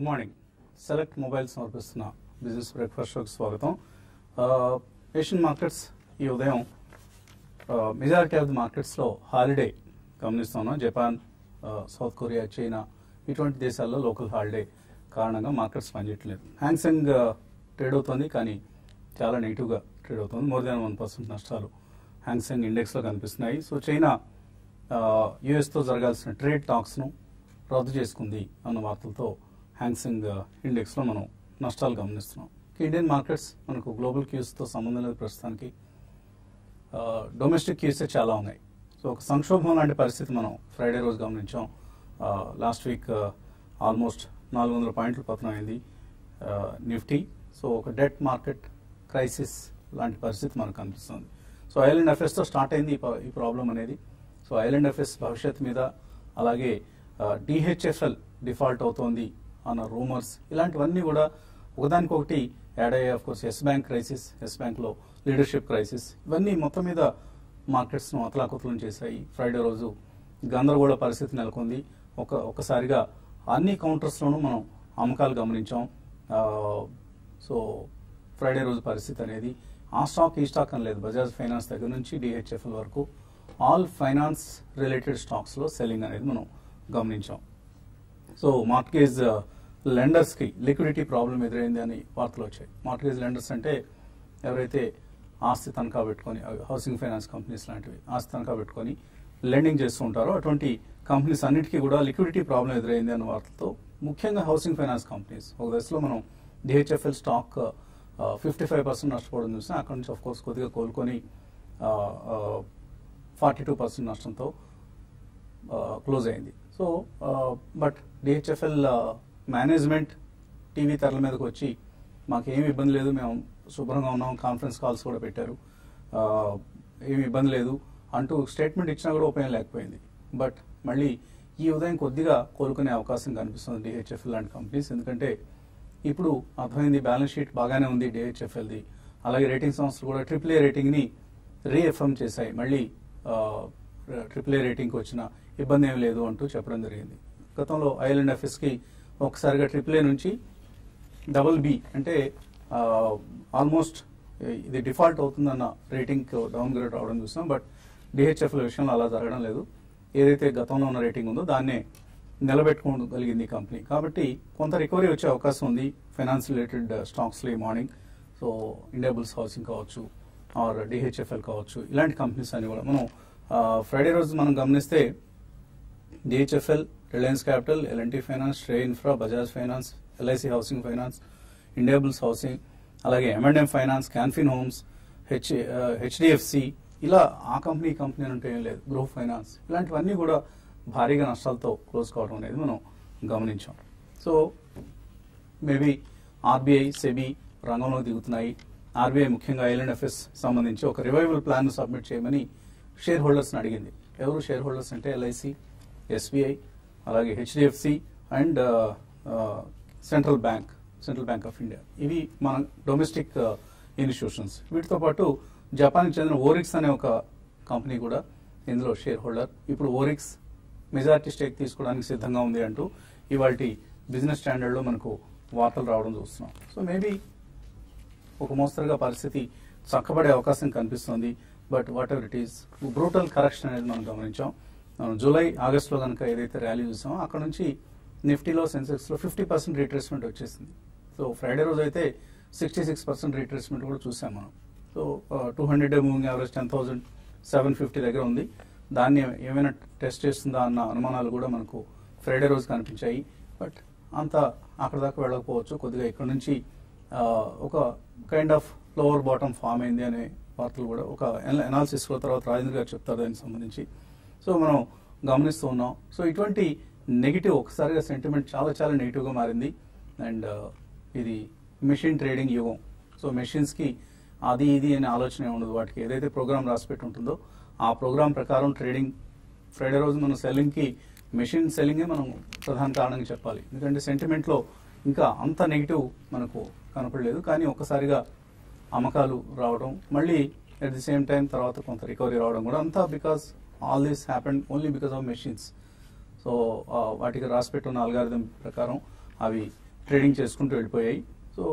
Good morning select mobile సమర్పిస్తున్న business breakfast షోకి స్వాగతం ఏషియన్ మార్కెట్స్ ఈ ఉదయం మెజారిటీ ఆఫ్ ది మార్కెట్స్లో హాలిడే గమనిస్తున్నాం జపాన్ ఆ, సౌత్ కొరియా చైనా ఇటువంటి దేశాల్లో లోకల్ హాలిడే కారణంగా మార్కెట్స్ పనిచేయట్లేదు హ్యాంగ్సెంగ్ ట్రేడ్ అవుతుంది కానీ చాలా నెగిటివ్గా ట్రేడ్ అవుతుంది మోర్ దాన్ వన్ పర్సెంట్ నష్టాలు హ్యాంగ్సెంగ్ ఇండెక్స్లో కనిపిస్తున్నాయి సో చైనా యుఎస్తో జరగాల్సిన ట్రేడ్ టాక్స్ను రద్దు చేసుకుంది అన్న వార్తలతో హ్యాంగ్సెంగ్ ఇండెక్స్లో మనం నష్టాలు గమనిస్తున్నాం ఇక ఇండియన్ మార్కెట్స్ మనకు గ్లోబల్ క్యూస్తో సంబంధం లేదు ప్రస్తుతానికి డొమెస్టిక్ కేసెస్ చాలా ఉన్నాయి సో ఒక సంక్షోభం లాంటి పరిస్థితి మనం ఫ్రైడే రోజు గమనించాం లాస్ట్ వీక్ ఆల్మోస్ట్ నాలుగు వందల పాయింట్లు పతనం అయింది నిఫ్టీ సో ఒక డెట్ మార్కెట్ క్రైసిస్ లాంటి పరిస్థితి మనకు కనిపిస్తుంది సో ఐలాండ్ ఎఫ్ఎస్తో స్టార్ట్ అయింది ఈ ప- ఈ ప్రాబ్లం అనేది సో ఐలాండ్ ఎఫ్ఎస్ భవిష్యత్ మీద అలాగే డిహెచ్ఎఫ్ఎల్ డిఫాల్ట్ అవుతోంది అన్న రూమర్స్ ఇలాంటివన్నీ కూడా ఒకదానికొకటి యాడ్ అయ్యాయి of course Yes Bank crisis Yes బ్యాంక్లో లీడర్షిప్ క్రైసిస్ ఇవన్నీ మొత్తం మీద మార్కెట్స్ను అతలాకుతలం చేశాయి ఫ్రైడే రోజు గందరగోళ పరిస్థితి నెలకొంది ఒక ఒకసారిగా అన్ని కౌంటర్స్లోనూ మనం అమ్మకాలు గమనించాం ఆ, సో ఫ్రైడే రోజు పరిస్థితి అనేది ఆ స్టాక్ ఈ స్టాక్ అని లేదు బజాజ్ ఫైనాన్స్ దగ్గర నుంచి డిహెచ్ఎఫ్ఎల్ వరకు ఆల్ ఫైనాన్స్ రిలేటెడ్ స్టాక్స్లో సెల్లింగ్ అనేది మనం గమనించాం సో మార్ట్గేజ్ లెండర్స్కి లిక్విడిటీ ప్రాబ్లం ఎదురైంది అని వార్తలు వచ్చాయి మార్ట్గేజ్ లెండర్స్ అంటే ఎవరైతే ఆస్తి తనఖా పెట్టుకొని హౌసింగ్ ఫైనాన్స్ కంపెనీస్ లాంటివి ఆస్తి తనఖా పెట్టుకొని లెండింగ్ చేస్తూ ఉంటారో అటువంటి కంపెనీస్ అన్నిటికీ కూడా లిక్విడిటీ ప్రాబ్లం ఎదురైంది అన్న వార్తలతో ముఖ్యంగా హౌసింగ్ ఫైనాన్స్ కంపెనీస్ ఒక దశలో మనం DHFL stock fifty five percent నష్టపోవడం చూసినా అక్కడ నుంచి ఆఫ్ కోర్స్ కొద్దిగా కోలుకొని ఫార్టీ టూ పర్సెంట్ నష్టంతో క్లోజ్ అయింది so but DHFL management TV తెరల మీదకి వచ్చి మాకు ఏమి ఇబ్బంది లేదు మేము శుభ్రంగా ఉన్నాం కాన్ఫరెన్స్ కాల్స్ కూడా పెట్టారు ఆ, ఏమి ఇబ్బంది లేదు అంటూ స్టేట్మెంట్ ఇచ్చినా కూడా ఉపయోగం లేకపోయింది బట్ మళ్ళీ ఈ ఉదయం కొద్దిగా కోలుకునే అవకాశం కనిపిస్తుంది డిహెచ్ఎఫ్ఎల్ లాంటి కంపెనీస్ ఎందుకంటే ఇప్పుడు అర్థమైంది బ్యాలెన్స్ షీట్ బాగానే ఉంది డిహెచ్ఎఫ్ఎల్ది అలాగే రేటింగ్ సంస్థలు కూడా ట్రిపుల్ ఏ రేటింగ్ని రీఎఫర్మ్ చేశాయి మళ్ళీ ట్రిపుల్ ఏ రేటింగ్కి వచ్చిన ఇబ్బంది ఏం లేదు అంటూ చెప్పడం జరిగింది గతంలో ఐలాండ్ ఎఫ్ఎస్కి ఒకసారిగా ట్రిపుల్ ఏ నుంచి డబుల్ బి అంటే ఆల్మోస్ట్ ఇది డిఫాల్ట్ అవుతుందన్న రేటింగ్ డౌన్ గ్రేడ్ అవడం చూసాం బట్ డిహెచ్ఎఫ్ల విషయంలో అలా జరగడం లేదు ఏదైతే గతంలో ఉన్న రేటింగ్ ఉందో దాన్నే నిలబెట్టుకోగలిగింది ఈ కంపెనీ కాబట్టి కొంత రికవరీ వచ్చే అవకాశం ఉంది ఫైనాన్స్ రిలేటెడ్ స్టాక్స్లో ఈ మార్నింగ్ సో ఇండియాబుల్స్ హౌసింగ్ కావచ్చు ఆర్ డిహెచ్ఎఫ్ఎల్ కావచ్చు ఇలాంటి కంపెనీస్ అన్ని కూడా మనం ఫ్రైడే రోజు మనం గమనిస్తే DHFL Reliance Capital LNT finance ట్రే infra Bajaj finance LIC housing finance Indiabulls housing అలాగే ఎంఎండ్ఎం finance Canfin homes H HDFC ఇలా ఆ కంపెనీ ఈ కంపెనీ అంటే ఏం లేదు గ్రూప్ ఫైనాన్స్ ఇలాంటివన్నీ కూడా భారీగా నష్టాలతో క్లోజ్ కావడం అనేది మనం గమనించాం సో మేబీ ఆర్బీఐ సెబీ రంగంలోకి దిగుతున్నాయి ఆర్బీఐ ముఖ్యంగా ఐలాండ్ ఎఫ్ఎస్ సంబంధించి ఒక రివైవల్ ప్లాన్ సబ్మిట్ చేయమని షేర్ హోల్డర్స్ని అడిగింది ఎవరు షేర్ హోల్డర్స్ అంటే ఎల్ఐసి ఎస్బీఐ అలాగే HDFC and central bank central bank of India ఇవి మన డొమెస్టిక్ ఇన్స్టిట్యూషన్స్ వీటితో పాటు జపాన్కి చెందిన ఓరిక్స్ అనే ఒక కంపెనీ కూడా ఇందులో షేర్ హోల్డర్ ఇప్పుడు ఓరిక్స్ మెజారిటీ స్టేక్ తీసుకోవడానికి సిద్ధంగా ఉంది అంటూ ఇవాళ బిజినెస్ స్టాండర్డ్లో మనకు వార్తలు రావడం చూస్తున్నాం సో మేబీ ఒక మోస్తరుగా పరిస్థితి చక్కబడే అవకాశం కనిపిస్తుంది but whatever it is brutal correction అనేది మనం గమనించాం మనం జూలై ఆగస్టులో కనుక ఏదైతే ర్యాలీ చూసామో అక్కడ నుంచి నిఫ్టీలో సెన్సెక్స్లో ఫిఫ్టీ పర్సెంట్ రీట్రేస్మెంట్ వచ్చేసింది సో ఫ్రైడే రోజు అయితే సిక్స్టీ సిక్స్ పర్సెంట్ రీట్రేస్మెంట్ కూడా చూసాం మనం so two hundred day moving average ten thousand seven fifty దగ్గర ఉంది దాన్ని ఏమైనా టెస్ట్ చేస్తుందా అన్న అనుమానాలు కూడా మనకు ఫ్రైడే రోజు కనిపించాయి బట్ అంత అక్కడ దాకా వెళ్ళకపోవచ్చు కొద్దిగా ఇక్కడ నుంచి ఆ, ఒక kind of lower bottom form అయింది అనే వార్తలు కూడా ఒక అనాలిసిస్ తర్వాత రాజేంద్ర గారు చెప్తారు దానికి సంబంధించి సో మనం గమనిస్తూ ఉన్నాం సో ఇటువంటి నెగిటివ్ ఒకసారిగా సెంటిమెంట్ చాలా చాలా నెగిటివ్గా మారింది అండ్ ఇది మెషిన్ ట్రేడింగ్ యుగం సో మెషిన్స్కి అది ఇది అనే ఆలోచన ఉండదు వాటికి ఏదైతే ప్రోగ్రామ్ రాసిపెట్టి ఉంటుందో ఆ ప్రోగ్రామ్ ప్రకారం ట్రేడింగ్ ఫ్రైడే రోజు మనం సెల్లింగ్కి మెషిన్ సెల్లింగే మనం ప్రధాన కారణంగా చెప్పాలి ఎందుకంటే సెంటిమెంట్లో ఇంకా అంత నెగిటివ్ మనకు కనపడలేదు కానీ ఒక్కసారిగా అమ్మకాలు రావడం మళ్ళీ అట్ ది సేమ్ టైం తర్వాత కొంత రికవరీ రావడం కూడా అంతా because all this happened only because of machines so వాటికి రాసి పెట్టున్న అల్గారిథం ప్రకారం అవి ట్రేడింగ్ చేసుకుంటూ వెళ్ళిపోయాయి సో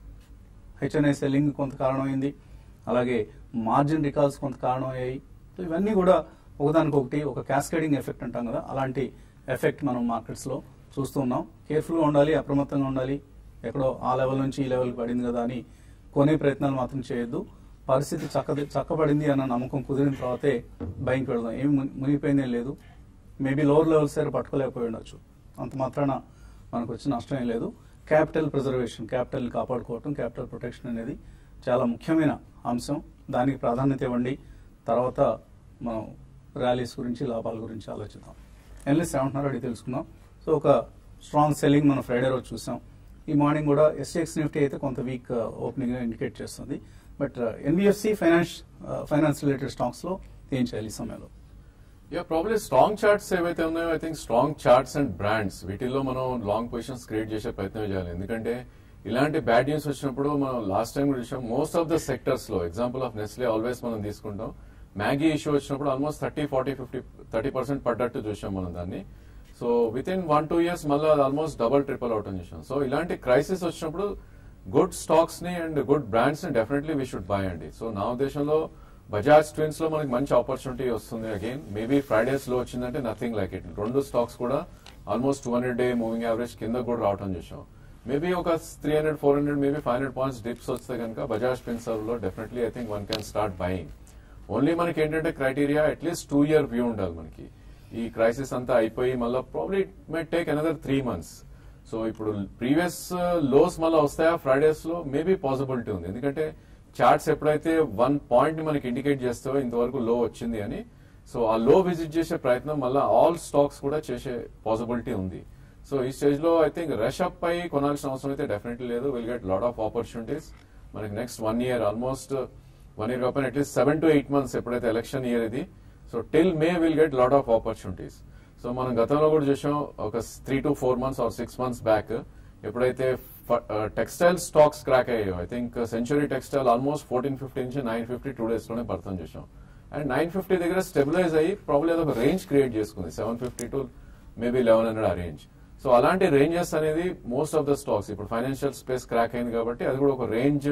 హెచ్ఎన్ఐ సెల్లింగ్ కొంత కారణమైంది అలాగే మార్జిన్ రికాల్స్ కొంత కారణమయ్యాయి సో ఇవన్నీ కూడా ఒకదానికొకటి ఒక క్యాస్కేడింగ్ ఎఫెక్ట్ అంటాం కదా అలాంటి ఎఫెక్ట్ మనం మార్కెట్స్లో చూస్తూ ఉన్నాం కేర్ఫుల్గా ఉండాలి అప్రమత్తంగా ఉండాలి ఎక్కడో ఆ లెవెల్ నుంచి ఈ లెవెల్కి పడింది కదా అని కొనే ప్రయత్నాలు మాత్రం చేయొద్దు పరిస్థితి చక్క చక్కబడింది అన్న నమ్మకం కుదిరిన తర్వాతే బయటకు వెళ్దాం ఏం ముని- మునిగిపోయిందే లేదు మేబీ లోవర్ లెవెల్స్ దగ్గర పట్టుకోలేకపోయి ఉండొచ్చు అంత మాత్రాన మనకు వచ్చిన నష్టం ఏం లేదు క్యాపిటల్ ప్రిజర్వేషన్ క్యాపిటల్ కాపాడుకోవటం క్యాపిటల్ ప్రొటెక్షన్ అనేది చాలా ముఖ్యమైన అంశం దానికి ప్రాధాన్యత ఇవ్వండి తర్వాత మనం ర్యాలీస్ గురించి లాభాల గురించి ఆలోచిద్దాం ఎన్లిస్ట్ ఏమంటున్నారో అడిగి తెలుసుకుందాం సో ఒక స్ట్రాంగ్ సెల్లింగ్ మనం ఫ్రైడే రోజు చూసాం ఈ మార్నింగ్ కూడా ఎస్టీఎక్స్ నిఫ్టీ అయితే కొంత వీక్ ఓపెనింగ్ ఇండికేట్ చేస్తుంది but NBFC finance finance related stocks లో ఏం చేయాలి ఈ సమయంలో యా ప్రాబ్లీ స్ట్రాంగ్ చార్ట్స్ ఏవైతే ఉన్నాయో I think strong charts and brands వీటిల్లో మనం లాంగ్ పొజిషన్స్ క్రియేట్ చేసే ప్రయత్నం చేయాలి ఎందుకంటే ఇలాంటి బ్యాడ్ న్యూస్ వచ్చినప్పుడు మనం లాస్ట్ టైం కూడా చూసాం మోస్ట్ ఆఫ్ ద సెక్టర్స్ లో ఎగ్జాంపుల్ ఆఫ్ నెస్లే ఆల్వేస్ మనం తీసుకుంటాం మ్యాగీ ఇష్యూ వచ్చినప్పుడు almost thirty forty fifty thirty percent పడ్డట్టు చూసాం మనం దాన్ని so with in one two years మళ్ళీ ఆల్మోస్ట్ డబల్ ట్రిపుల్ అవుట్ అని చూసాం సో ఇలాంటి క్రైసిస్ వచ్చినప్పుడు గుడ్ స్టాక్స్ ని అండ్ గుడ్ బ్రాండ్స్ ని డెఫినెట్లీ వీ షుడ్ బై అండి సో నా ఉద్దేశంలో బజాజ్ ట్విన్స్ లో మనకి మంచి ఆపర్చునిటీ వస్తుంది అగైన్ మేబీ ఫ్రైడేస్ లో వచ్చిందంటే నథింగ్ లైక్ ఇట్ రెండు స్టాక్స్ కూడా almost two hundred day moving average కింద కూడా రావడం చూసాం మేబీ ఒక three hundred four hundred maybe five hundred points dips వస్తే కనుక బజాజ్ ట్విన్స్ లో definitely I think one can start buying only మనకి ఏంటంటే criteria at least two year view ఉండాలి మనకి ఈ క్రైసిస్ అంతా అయిపోయి మళ్ళీ probably may take another three months so ఇప్పుడు ప్రీవియస్ లోస్ మళ్ళీ వస్తాయా ఫ్రైడేస్ లో మేబీ పాసిబిలిటీ ఉంది ఎందుకంటే చార్ట్స్ ఎప్పుడైతే వన్ పాయింట్ ని మనకి ఇండికేట్ చేస్తావో ఇంతవరకు లో వచ్చింది అని సో ఆ లో విజిట్ చేసే ప్రయత్నం మళ్ళీ ఆల్ స్టాక్స్ కూడా చేసే పాసిబిలిటీ ఉంది సో ఈ స్టేజ్ లో ఐ థింక్ రష్ అప్ అయి కొనాల్సిన అవసరం అయితే డెఫినెట్లీ లేదు will get lot of opportunities మనకి next one year almost one year కాకపోయినా at least seven to eight months ఎప్పుడైతే ఎలక్షన్ ఇయర్ ఇది so till May will get lot of opportunities so మనం గతంలో కూడా చూసాం ఒక three to four months or six months back ఎప్పుడైతే టెక్స్టైల్ స్టాక్స్ క్రాక్ అయ్యాయో I think Century Textile almost fourteen fifty నుంచి నైన్ ఫిఫ్టీ టూ డేస్ లోనే పడతాం చూసాం అండ్ నైన్ ఫిఫ్టీ దగ్గర స్టెబిలైజ్ అయ్యి ప్రాబ్లీ అదొక రేంజ్ క్రియేట్ చేసుకుంది seven fifty to maybe eleven hundred ఆ రేంజ్ సో అలాంటి రేంజెస్ అనేది మోస్ట్ ఆఫ్ ద స్టాక్స్ ఇప్పుడు ఫైనాన్షియల్ స్పేస్ క్రాక్ అయింది కాబట్టి అది కూడా ఒక రేంజ్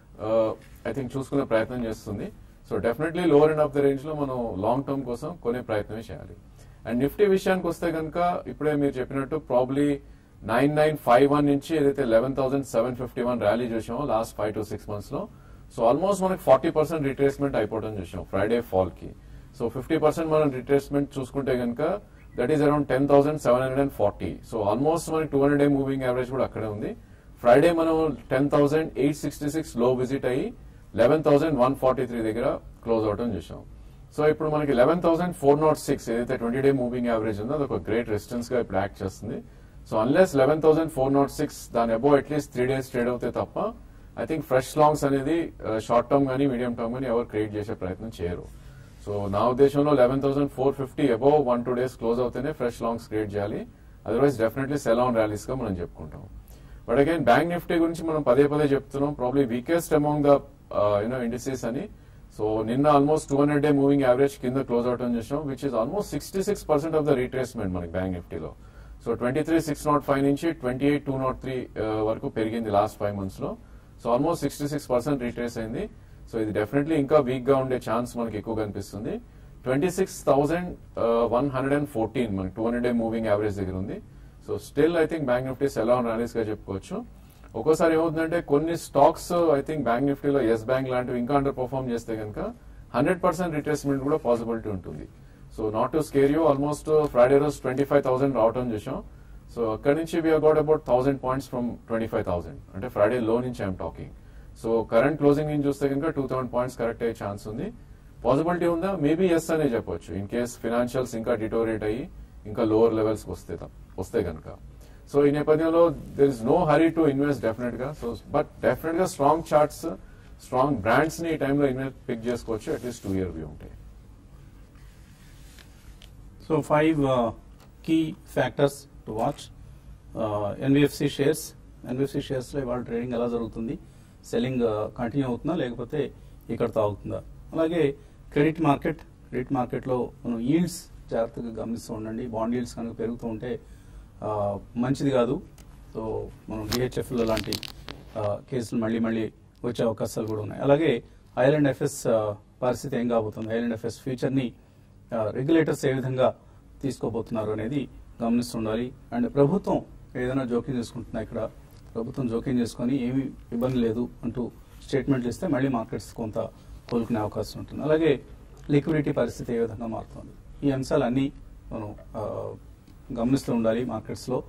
ఐ థింక్ చూసుకునే ప్రయత్నం చేస్తుంది so definitely lower end of the range లో మనం లాంగ్ టర్మ్ కోసం కొనే ప్రయత్నమే చేయాలి అండ్ నిఫ్టీ విషయానికి వస్తే కనుక ఇప్పుడే మీరు చెప్పినట్టు probably nine nine five one నుంచి ఏదైతే eleven thousand seven fifty one rally చూసామో last five to six months లో సో ఆల్మోస్ట్ మనకి ఫార్టీ పర్సెంట్ రిట్రేస్మెంట్ అయిపోవడం చూసాం ఫ్రైడే ఫాల్ కి సో ఫిఫ్టీ పర్సెంట్ మనం రిట్రేస్మెంట్ చూసుకుంటే కనుక that is around ten thousand seven hundred and forty so almost మనకి two hundred day moving average కూడా అక్కడే ఉంది ఫ్రైడే మనం ten thousand eight sixty six లో విజిట్ అయ్యి eleven thousand one forty three దగ్గర క్లోజ్ అవటం చూసాం సో ఇప్పుడు మనకి eleven thousand four nought six ఏదైతే ట్వంటీ డే మూవింగ్ యావరేజ్ ఉందో అది ఒక గ్రేట్ రెసిస్టెన్స్ గా ఇప్పుడు యాక్ట్ చేస్తుంది so unless eleven thousand four nought six దాని above at least three days trade అవుతే తప్ప ఐ థింక్ ఫ్రెష్ లాంగ్స్ అనేది షార్ట్ టర్మ్ కానీ మీడియం టర్మ్ కానీ ఎవరు క్రియేట్ చేసే ప్రయత్నం చేయరు సో నా ఉద్దేశంలో eleven thousand four fifty above one two days close అవుతేనే ఫ్రెష్ లాంగ్స్ క్రియేట్ చేయాలి otherwise definitely sell on rallies గా మనం చెప్పుకుంటాం బట్ అగైన్ బ్యాంక్ నిఫ్టీ గురించి మనం పదే పదే చెప్తున్నాం probably weakest among the you know indices అని సో నిన్న almost two hundred day moving average కింద క్లోజ్ అవటం చేసాం which is almost sixty six percent of the retracement మనకి బ్యాంక్ నిఫ్టీలో so twenty three six nought five నుంచి twenty eight two nought three వరకు పెరిగింది లాస్ట్ ఫైవ్ మంత్స్ లో so almost sixty six percent retrace అయింది so ఇది definitely ఇంకా weak గా ఉండే ఛాన్స్ మనకి ఎక్కువ కనిపిస్తుంది twenty six thousand one hundred and fourteen మనకి two hundred day moving average దగ్గర ఉంది so still I think bank Nifty sell on rallies గా చెప్పుకోవచ్చు ఒక్కోసారి ఏమవుతుందంటే కొన్ని స్టాక్స్ ఐ థింక్ బ్యాంక్ నిఫ్టీలో ఎస్ బ్యాంక్ లాంటివి ఇంకా అండర్ పర్ఫార్మ్ చేస్తే కనుక హండ్రెడ్ పర్సెంట్ రిట్రేస్మెంట్ కూడా పాసిబిలిటీ ఉంటుంది so not to scare you almost Friday రోజు ట్వంటీ ఫైవ్ థౌసండ్ రావటం చూసాం సో అక్కడి నుంచి we're got about thousand points from twenty five thousand అంటే ఫ్రైడే లో నుంచి I'm talking so current closing నుంచి చూస్తే కనుక టూ థౌసండ్ పాయింట్స్ కరెక్ట్ అయ్యే ఛాన్స్ ఉంది పాసిబిలిటీ ఉందా మేబీ ఎస్ అనే చెప్పొచ్చు ఇన్ కేస్ ఫినాన్షియల్స్ ఇంకా డిటోరేట్ అయ్యి ఇంకా లోవర్ లెవెల్స్ వస్తే వస్తే కనుక సో ఈ నేపథ్యంలో there is no hurry to invest definite గా సో బట్ డెఫినెట్ గా స్ట్రాంగ్ చార్ట్స్ స్ట్రాంగ్ బ్రాండ్స్ ని ఈ టైంలో ఇన్వెస్ట్ పిక్ చేసుకోవచ్చు అట్లీస్ట్ టూ ఇయర్ వ్యూ ఉంటాయి so five key factors to watch NBFC shares NBFC షేర్స్లో ఇవాళ ట్రేడింగ్ ఎలా జరుగుతుంది సెల్లింగ్ కంటిన్యూ అవుతుందా లేకపోతే ఇక్కడ తాగుతుందా అలాగే క్రెడిట్ మార్కెట్ క్రెడిట్ మార్కెట్లో మనం ఈల్డ్స్ జాగ్రత్తగా గమనిస్తూ ఉండండి బాండ్ ఈల్డ్స్ కనుక పెరుగుతూ ఉంటే ఆ, మంచిది కాదు సో సో మనం డిహెచ్ఎఫ్లో లాంటి ఆ, కేసులు మళ్ళీ మళ్ళీ వచ్చే అవకాశాలు కూడా ఉన్నాయి అలాగే ఐలాండ్ ఎఫ్ఎస్ పరిస్థితి ఏం కాబోతుంది ఐలాండ్ ఎఫ్ఎస్ ఫ్యూచర్ని రెగ్యులేటర్స్ ఏ విధంగా తీసుకోబోతున్నారు అనేది గమనిస్తుండాలి అండ్ ప్రభుత్వం ఏదైనా జోక్యం చేసుకుంటున్నా ఇక్కడ ప్రభుత్వం జోక్యం చేసుకొని ఏమీ ఇబ్బంది లేదు అంటూ స్టేట్మెంట్లు ఇస్తే మళ్ళీ మార్కెట్స్ కొంత కోలుకునే అవకాశం ఉంటుంది అలాగే లిక్విడిటీ పరిస్థితి ఏ విధంగా మారుతుంది ఈ అంశాలన్నీ మనం ఆ, గమనిస్తూ ఉండాలి మార్కెట్స్లో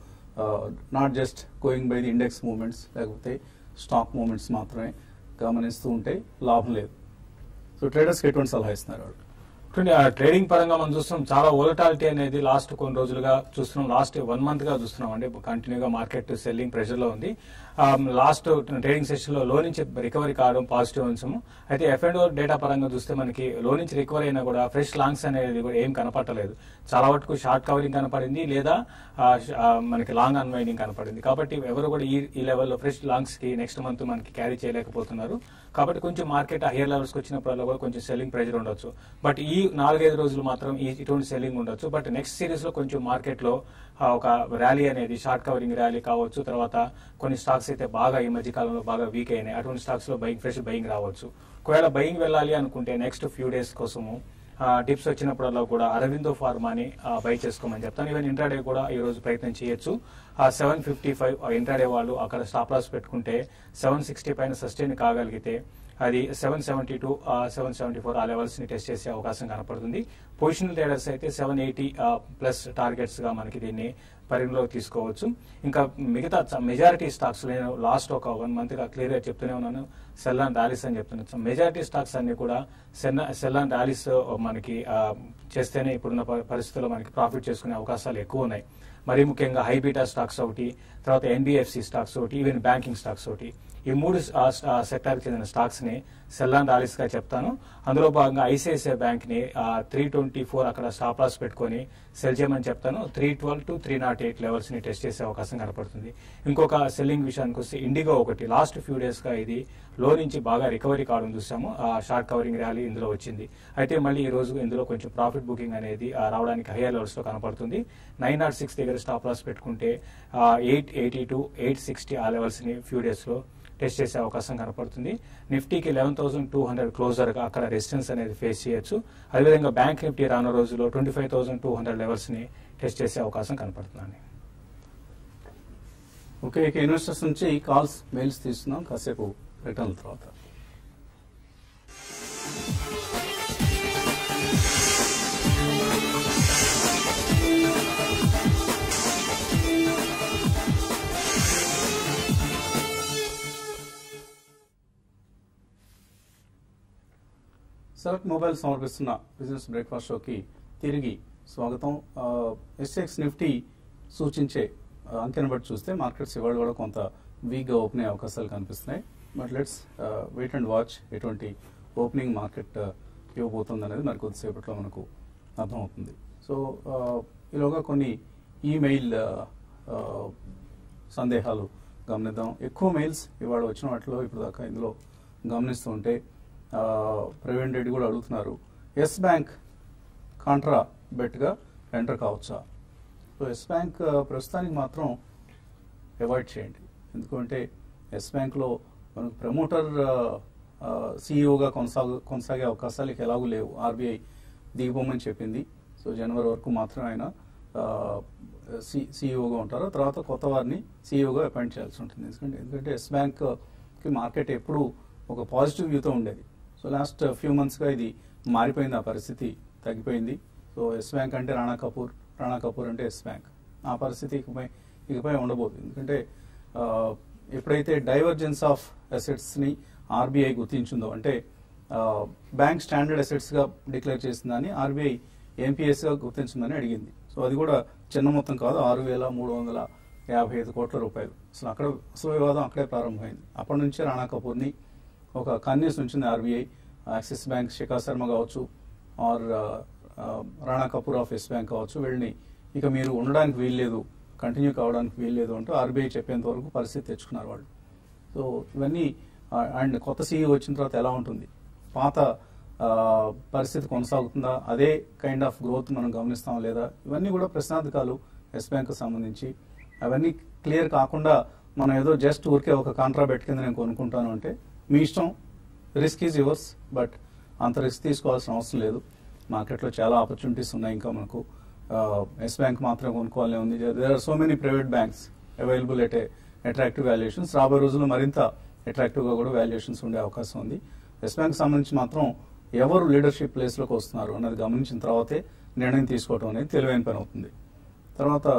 not just going by the index movements లేకపోతే స్టాక్ మూవ్మెంట్స్ మాత్రమే గమనిస్తూ ఉంటే లాభం లేదు సో ట్రేడర్స్కి ఎటువంటి సలహా ఇస్తున్నారు వాళ్ళు చూడండి ఆ ట్రేడింగ్ పరంగా మనం చూస్తున్నాం చాలా వోలటాలిటీ అనేది లాస్ట్ కొన్ని రోజులుగా చూస్తున్నాం లాస్ట్ వన్ మంత్ గా చూస్తున్నాం అండి కంటిన్యూగా మార్కెట్ సెల్లింగ్ ప్రెషర్ లో ఉంది లాస్ట్ ట్రేడింగ్ సెషన్ లో లో నుంచి రికవరీ కావడం పాజిటివ్ అంశం అయితే ఎఫ్ అండ్ డేటా పరంగా చూస్తే మనకి లో నుంచి రికవరీ అయినా కూడా ఫ్రెష్ లాంగ్స్ అనేది కూడా ఏం కనపడలేదు చాలా వరకు షార్ట్ కవరింగ్ కనపడింది లేదా ఆ, ష- ఆ, మనకి లాంగ్ అన్వైండింగ్ కనపడింది కాబట్టి ఎవరు కూడా ఈ ఈ లెవెల్లో ఫ్రెష్ లాంగ్స్ కి నెక్స్ట్ మంత్ మనకి క్యారీ చేయలేకపోతున్నారు కాబట్టి కొంచెం మార్కెట్ హైయర్ లెవెల్స్ కి వచ్చినప్పుడల్లా కూడా కొంచెం సెల్లింగ్ ప్రెజర్ ఉండొచ్చు బట్ ఈ నాలుగైదు రోజులు మాత్రం ఈ ఇటువంటి సెల్లింగ్ ఉండొచ్చు బట్ నెక్స్ట్ సిరీస్ లో కొంచెం మార్కెట్ లో ఆ, ఒక ర్యాలీ అనేది షార్ట్ కవరింగ్ ర్యాలీ కావచ్చు తర్వాత కొన్ని స్టాక్స్ అయితే బాగా ఈ మధ్య కాలంలో బాగా వీక్ అయినాయి అటువంటి స్టాక్స్ లో బయింగ్ ఫ్రెష్ బయింగ్ రావచ్చు ఒకవేళ బయింగ్ వెళ్ళాలి అనుకుంటే నెక్స్ట్ ఫ్యూ డేస్ కోసము టిప్స్ వచ్చినప్పుడల్లా కూడా అరవిందో ఫార్మాని బై చేసుకోమని చెప్తాను ఈవెన్ ఇంట్రాడే కూడా ఈ రోజు ప్రయత్నం చేయొచ్చు ఆ సెవెన్ ఫిఫ్టీ ఫైవ్ ఇంట్రాడే వాళ్ళు అక్కడ స్టాప్ లాస్ పెట్టుకుంటే సెవెన్ సిక్స్టీ పైన సస్టైన్ కాగలిగితే అది seven seventy two seven seventy four ఆ లెవెల్స్ ని టెస్ట్ చేసే అవకాశం కనపడుతుంది పొజిషనల్ ట్రేడర్స్ అయితే సెవెన్ ఎయిటీ ప్లస్ టార్గెట్స్ గా మనకి దీన్ని పరిగణలోకి తీసుకోవచ్చు ఇంకా మిగతా మెజారిటీ స్టాక్స్ నేను లాస్ట్ ఒక వన్ మంత్ గా క్లియర్ గా చెప్తూనే ఉన్నాను సెల్ అండ్ ర్యాలీస్ అని చెప్తున్నాను మెజారిటీ స్టాక్స్ అన్ని కూడా సెల్ సెల్ అండ్ ర్యాలీస్ మనకి ఆ, చేస్తేనే ఇప్పుడున్న ప- పరిస్థితుల్లో మనకి ప్రాఫిట్ చేసుకునే అవకాశాలు ఎక్కువ ఉన్నాయి మరీ ముఖ్యంగా హైబీటా స్టాక్స్ ఒకటి తర్వాత ఎన్బిఎఫ్సి స్టాక్స్ ఒకటి ఈవెన్ బ్యాంకింగ్ స్టాక్స్ ఒకటి ఈ మూడు సెక్టార్కి చెందిన స్టాక్స్ ని సెల్ అండ్ ర్యాలీస్ గా చెప్తాను అందులో భాగంగా ఐసిఐసిఐ బ్యాంక్ ని త్రీ ట్వంటీ ఫోర్ అక్కడ స్టాప్ లాస్ పెట్టుకొని సెల్ చేయమని చెప్తాను three twelve to three nought eight levels ని టెస్ట్ చేసే అవకాశం కనపడుతుంది ఇంకొక సెల్లింగ్ విషయానికి వస్తే ఇండిగో ఒకటి లాస్ట్ ఫ్యూ డేస్ గా ఇది లో నుంచి బాగా రికవరీ కావడం చూసాము ఆ షార్ట్ కవరింగ్ ర్యాలీ ఇందులో వచ్చింది అయితే మళ్ళీ ఈ రోజు ఇందులో కొంచెం ప్రాఫిట్ బుకింగ్ అనేది ఆ, రావడానికి హైయర్ లెవెల్స్ లో కనపడుతుంది నైన్ నాట్ సిక్స్ దగ్గర స్టాప్ లాస్ పెట్టుకుంటే eight eighty to eight sixty ఆ లెవెల్స్ ని ఫ్యూ డేస్ లో టెస్ట్ చేసే అవకాశం కనపడుతుంది నిఫ్టీకి eleven thousand two hundred closer గా అక్కడ రెసిస్టెన్స్ అనేది ఫేస్ చేయొచ్చు అదేవిధంగా బ్యాంక్ నిఫ్టీ రానున్న రోజుల్లో twenty five thousand two hundred levels ని టెస్ట్ చేసే అవకాశం కనపడుతుంది ఓకే ఇక ఇన్వెస్టర్స్ నుంచి కాల్స్ మెయిల్స్ తీస్తున్నాం కాసేపు రిటర్న్ తర్వాత సెలెక్ట్ మొబైల్ సమర్పిస్తున్న బిజినెస్ బ్రేక్ఫాస్ట్ షోకి తిరిగి స్వాగతం ఎస్ఎక్స్ నిఫ్టీ సూచించే ఆ, అంకెను బట్టి చూస్తే మార్కెట్స్ ఇవాళ కూడా కొంత వీక్గా ఓపెన్ అయ్యే అవకాశాలు కనిపిస్తున్నాయి but let's wait and watch ఎటువంటి ఓపెనింగ్ మార్కెట్ ఇవ్వబోతుంది అనేది మరి కొద్దిసేపట్లో మనకు అర్థమవుతుంది సో ఆ, ఈలోగా కొన్ని ఈమెయిల్ సందేహాలు గమనిద్దాం ఎక్కువ మెయిల్స్ ఇవాళ వచ్చిన వాటిలో ఇప్పుడు దాకా ఇందులో గమనిస్తూ ఉంటే ఆ, ప్రవీణ్ రెడ్డి కూడా అడుగుతున్నారు ఎస్ బ్యాంక్ కాంట్రా బెట్గా ఎంటర్ కావచ్చా సో ఎస్ బ్యాంక్ ఆ, ప్రస్తుతానికి మాత్రం అవాయిడ్ చేయండి ఎందుకంటే ఎస్ బ్యాంక్లో మనకు ప్రమోటర్ సీఈఓగా కొనసాగు కొనసాగే అవకాశాలు ఇక ఎలాగూ లేవు ఆర్బీఐ దిగిపోమని చెప్పింది సో జనవరి వరకు మాత్రమే ఆయన సీఈఓగా ఉంటారు తర్వాత కొత్త వారిని సీఈఓగా అపాయింట్ చేయాల్సి ఉంటుంది ఎందుకంటే ఎందుకంటే ఎస్ బ్యాంక్కి మార్కెట్ ఎప్పుడు ఒక పాజిటివ్ వ్యూతో ఉండేది సో లాస్ట్ ఫ్యూ మంత్స్గా ఇది మారిపోయింది ఆ పరిస్థితి తగ్గిపోయింది సో ఎస్ బ్యాంక్ అంటే రాణా కపూర్ రాణా కపూర్ అంటే ఎస్ బ్యాంక్ ఆ పరిస్థితి ఇకపై ఇకపై ఉండబోదు ఎందుకంటే ఆ, ఎప్పుడైతే డైవర్జెన్స్ ఆఫ్ అసెట్స్ని ఆర్బీఐ గుర్తించిందో అంటే బ్యాంక్ స్టాండర్డ్ అసెట్స్గా డిక్లేర్ చేసిందని ఆర్బీఐ ఎంపీఎస్గా గుర్తించిందని అడిగింది సో అది కూడా చిన్న మొత్తం కాదు ఆరు వేల మూడు వందల యాభై ఐదు కోట్ల రూపాయలు అసలు అక్కడ అసలు వివాదం అక్కడే ప్రారంభమైంది అప్పటి నుంచే రాణా కపూర్ని ఒక కన్యస్ ఉంచింది RBI Axis Bank Shikha Sharma కావచ్చు or Rana Kapoor of Yes bank కావచ్చు వీళ్ళని ఇక మీరు ఉండడానికి వీల్లేదు కంటిన్యూ కావడానికి వీల్లేదు అంటూ ఆర్బీఐ చెప్పేంత వరకు పరిస్థితి తెచ్చుకున్నారు వాళ్ళు సో ఇవన్నీ అండ్ కొత్త సీఈఓ వచ్చిన తర్వాత ఎలా ఉంటుంది పాత ఆ, పరిస్థితి కొనసాగుతుందా అదే కైండ్ ఆఫ్ గ్రోత్ మనం గమనిస్తాం లేదా ఇవన్నీ కూడా ప్రశ్నార్థకాలు ఎస్ బ్యాంక్ సంబంధించి అవన్నీ క్లియర్ కాకుండా మనం ఏదో జస్ట్ ఊరికే ఒక కాంట్రా కింద నేను కొనుక్కుంటాను అంటే మీ ఇష్టం రిస్క్ ఈజ్ యువర్స్ బట్ అంత రిస్క్ తీసుకోవాల్సిన అవసరం లేదు మార్కెట్లో చాలా ఆపర్చునిటీస్ ఉన్నాయి ఇంకా మనకు ఎస్ బ్యాంక్ మాత్రం కొనుక్కోవాలని ఉంది there are so many private banks available at attractive valuations రాబోయే రోజుల్లో మరింత అట్రాక్టివ్గా కూడా వాల్యుయేషన్స్ ఉండే అవకాశం ఉంది ఎస్ బ్యాంక్ సంబంధించి మాత్రం ఎవరు లీడర్షిప్ ప్లేస్లోకి వస్తున్నారు అన్నది గమనించిన తర్వాతే నిర్ణయం తీసుకోవడం అనేది తెలివైన పని అవుతుంది తర్వాత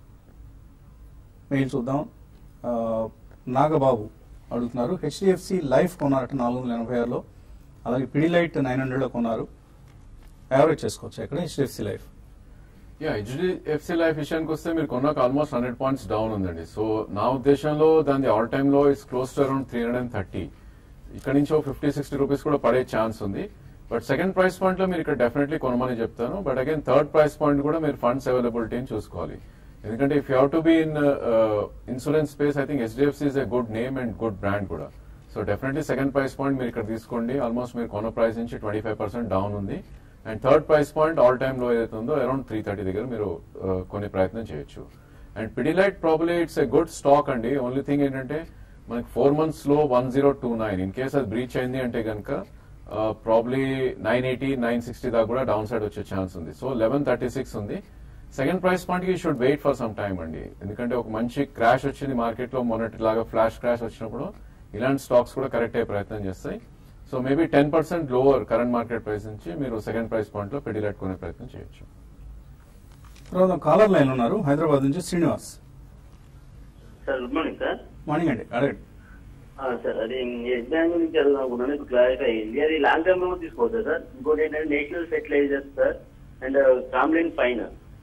మెయిల్ చూద్దాం ఆ, నాగబాబు అడుగుతున్నారు హెచ్డిఎఫ్సి లైఫ్ కొన్నారట నాలుగు వందల ఎనభై ఆరులో అలాగే పిడిలైట్ నైన్ హండ్రెడ్లో కొన్నారు యావరేజ్ చేసుకోవచ్చు ఇక్కడ HDFC life yeah HDFC life విషయానికి వస్తే మీరు కొన్నాక ఆల్మోస్ట్ హండ్రెడ్ పాయింట్స్ డౌన్ ఉందండి సో నా ఉద్దేశంలో దాని ఆల్ టైమ్ లో it's close to around three hundred and thirty ఇక్కడ నుంచి ఒక ఫిఫ్టీ సిక్స్టీ రూపీస్ కూడా పడే ఛాన్స్ ఉంది బట్ సెకండ్ ప్రైస్ పాయింట్ లో మీరు ఇక్కడ డెఫినెట్లీ కొనమని చెప్తాను but again third price point కూడా మీరు ఫండ్స్ అవైలబిలిటీని చూసుకోవాలి ఎందుకంటే if you have to be in insurance space I think HDFC is a good name and good brand కూడా so definitely second price point మీరు ఇక్కడ తీసుకోండి ఆల్మోస్ట్ మీరు కొన్న ప్రైస్ నుంచి ట్వంటీ ఫైవ్ పర్సెంట్ డౌన్ ఉంది and third price point all time లో ఏదైతే ఉందో అరౌండ్ త్రీ థర్టీ దగ్గర మీరు uh, కొనే ప్రయత్నం చేయొచ్చు and Pidilite probably it's a good stock అండి ఓన్లీ థింగ్ ఏంటంటే మనకి ఫోర్ మంత్స్ లో one zero two nine in case అది బ్రీచ్ అయింది అంటే కనుక probably nine eighty nine sixty దాకా కూడా డౌన్ సైడ్ వచ్చే ఛాన్స్ ఉంది సో లెవెన్ థర్టీ సిక్స్ ఉంది సెకండ్ ప్రైస్ పాయింట్ కి should wait for some time అండి ఎందుకంటే ఒక మంచి క్రాష్ వచ్చింది మార్కెట్ లో మొన్నటిలాగా ఫ్లాష్ క్రాష్ వచ్చినప్పుడు ఇలాంటి స్టాక్స్ కూడా కరెక్ట్ అయ్యే ప్రయత్నం చేస్తాయి so maybe ten percent lower current market price నుంచి మీరు సెకండ్ ప్రైస్ పాయింట్ లో పెడిలెట్ కొనే ప్రయత్నం చేయొచ్చు తర్వాత కాలర్ లైన్ ఉన్నారు హైదరాబాద్ నుంచి Srinivas sir good morning sir morning అండి అడగండి ఆ, సార్ అది ఎస్ బ్యాంక్ నుంచి అనుకున్నాను ఇప్పుడు క్లారిఫై అయ్యింది అది లాంగ్ టర్మ్ లో తీసుకోవచ్చా సార్ ఇంకోటి ఏంటంటే National Fertilizers sir and Camlin Fine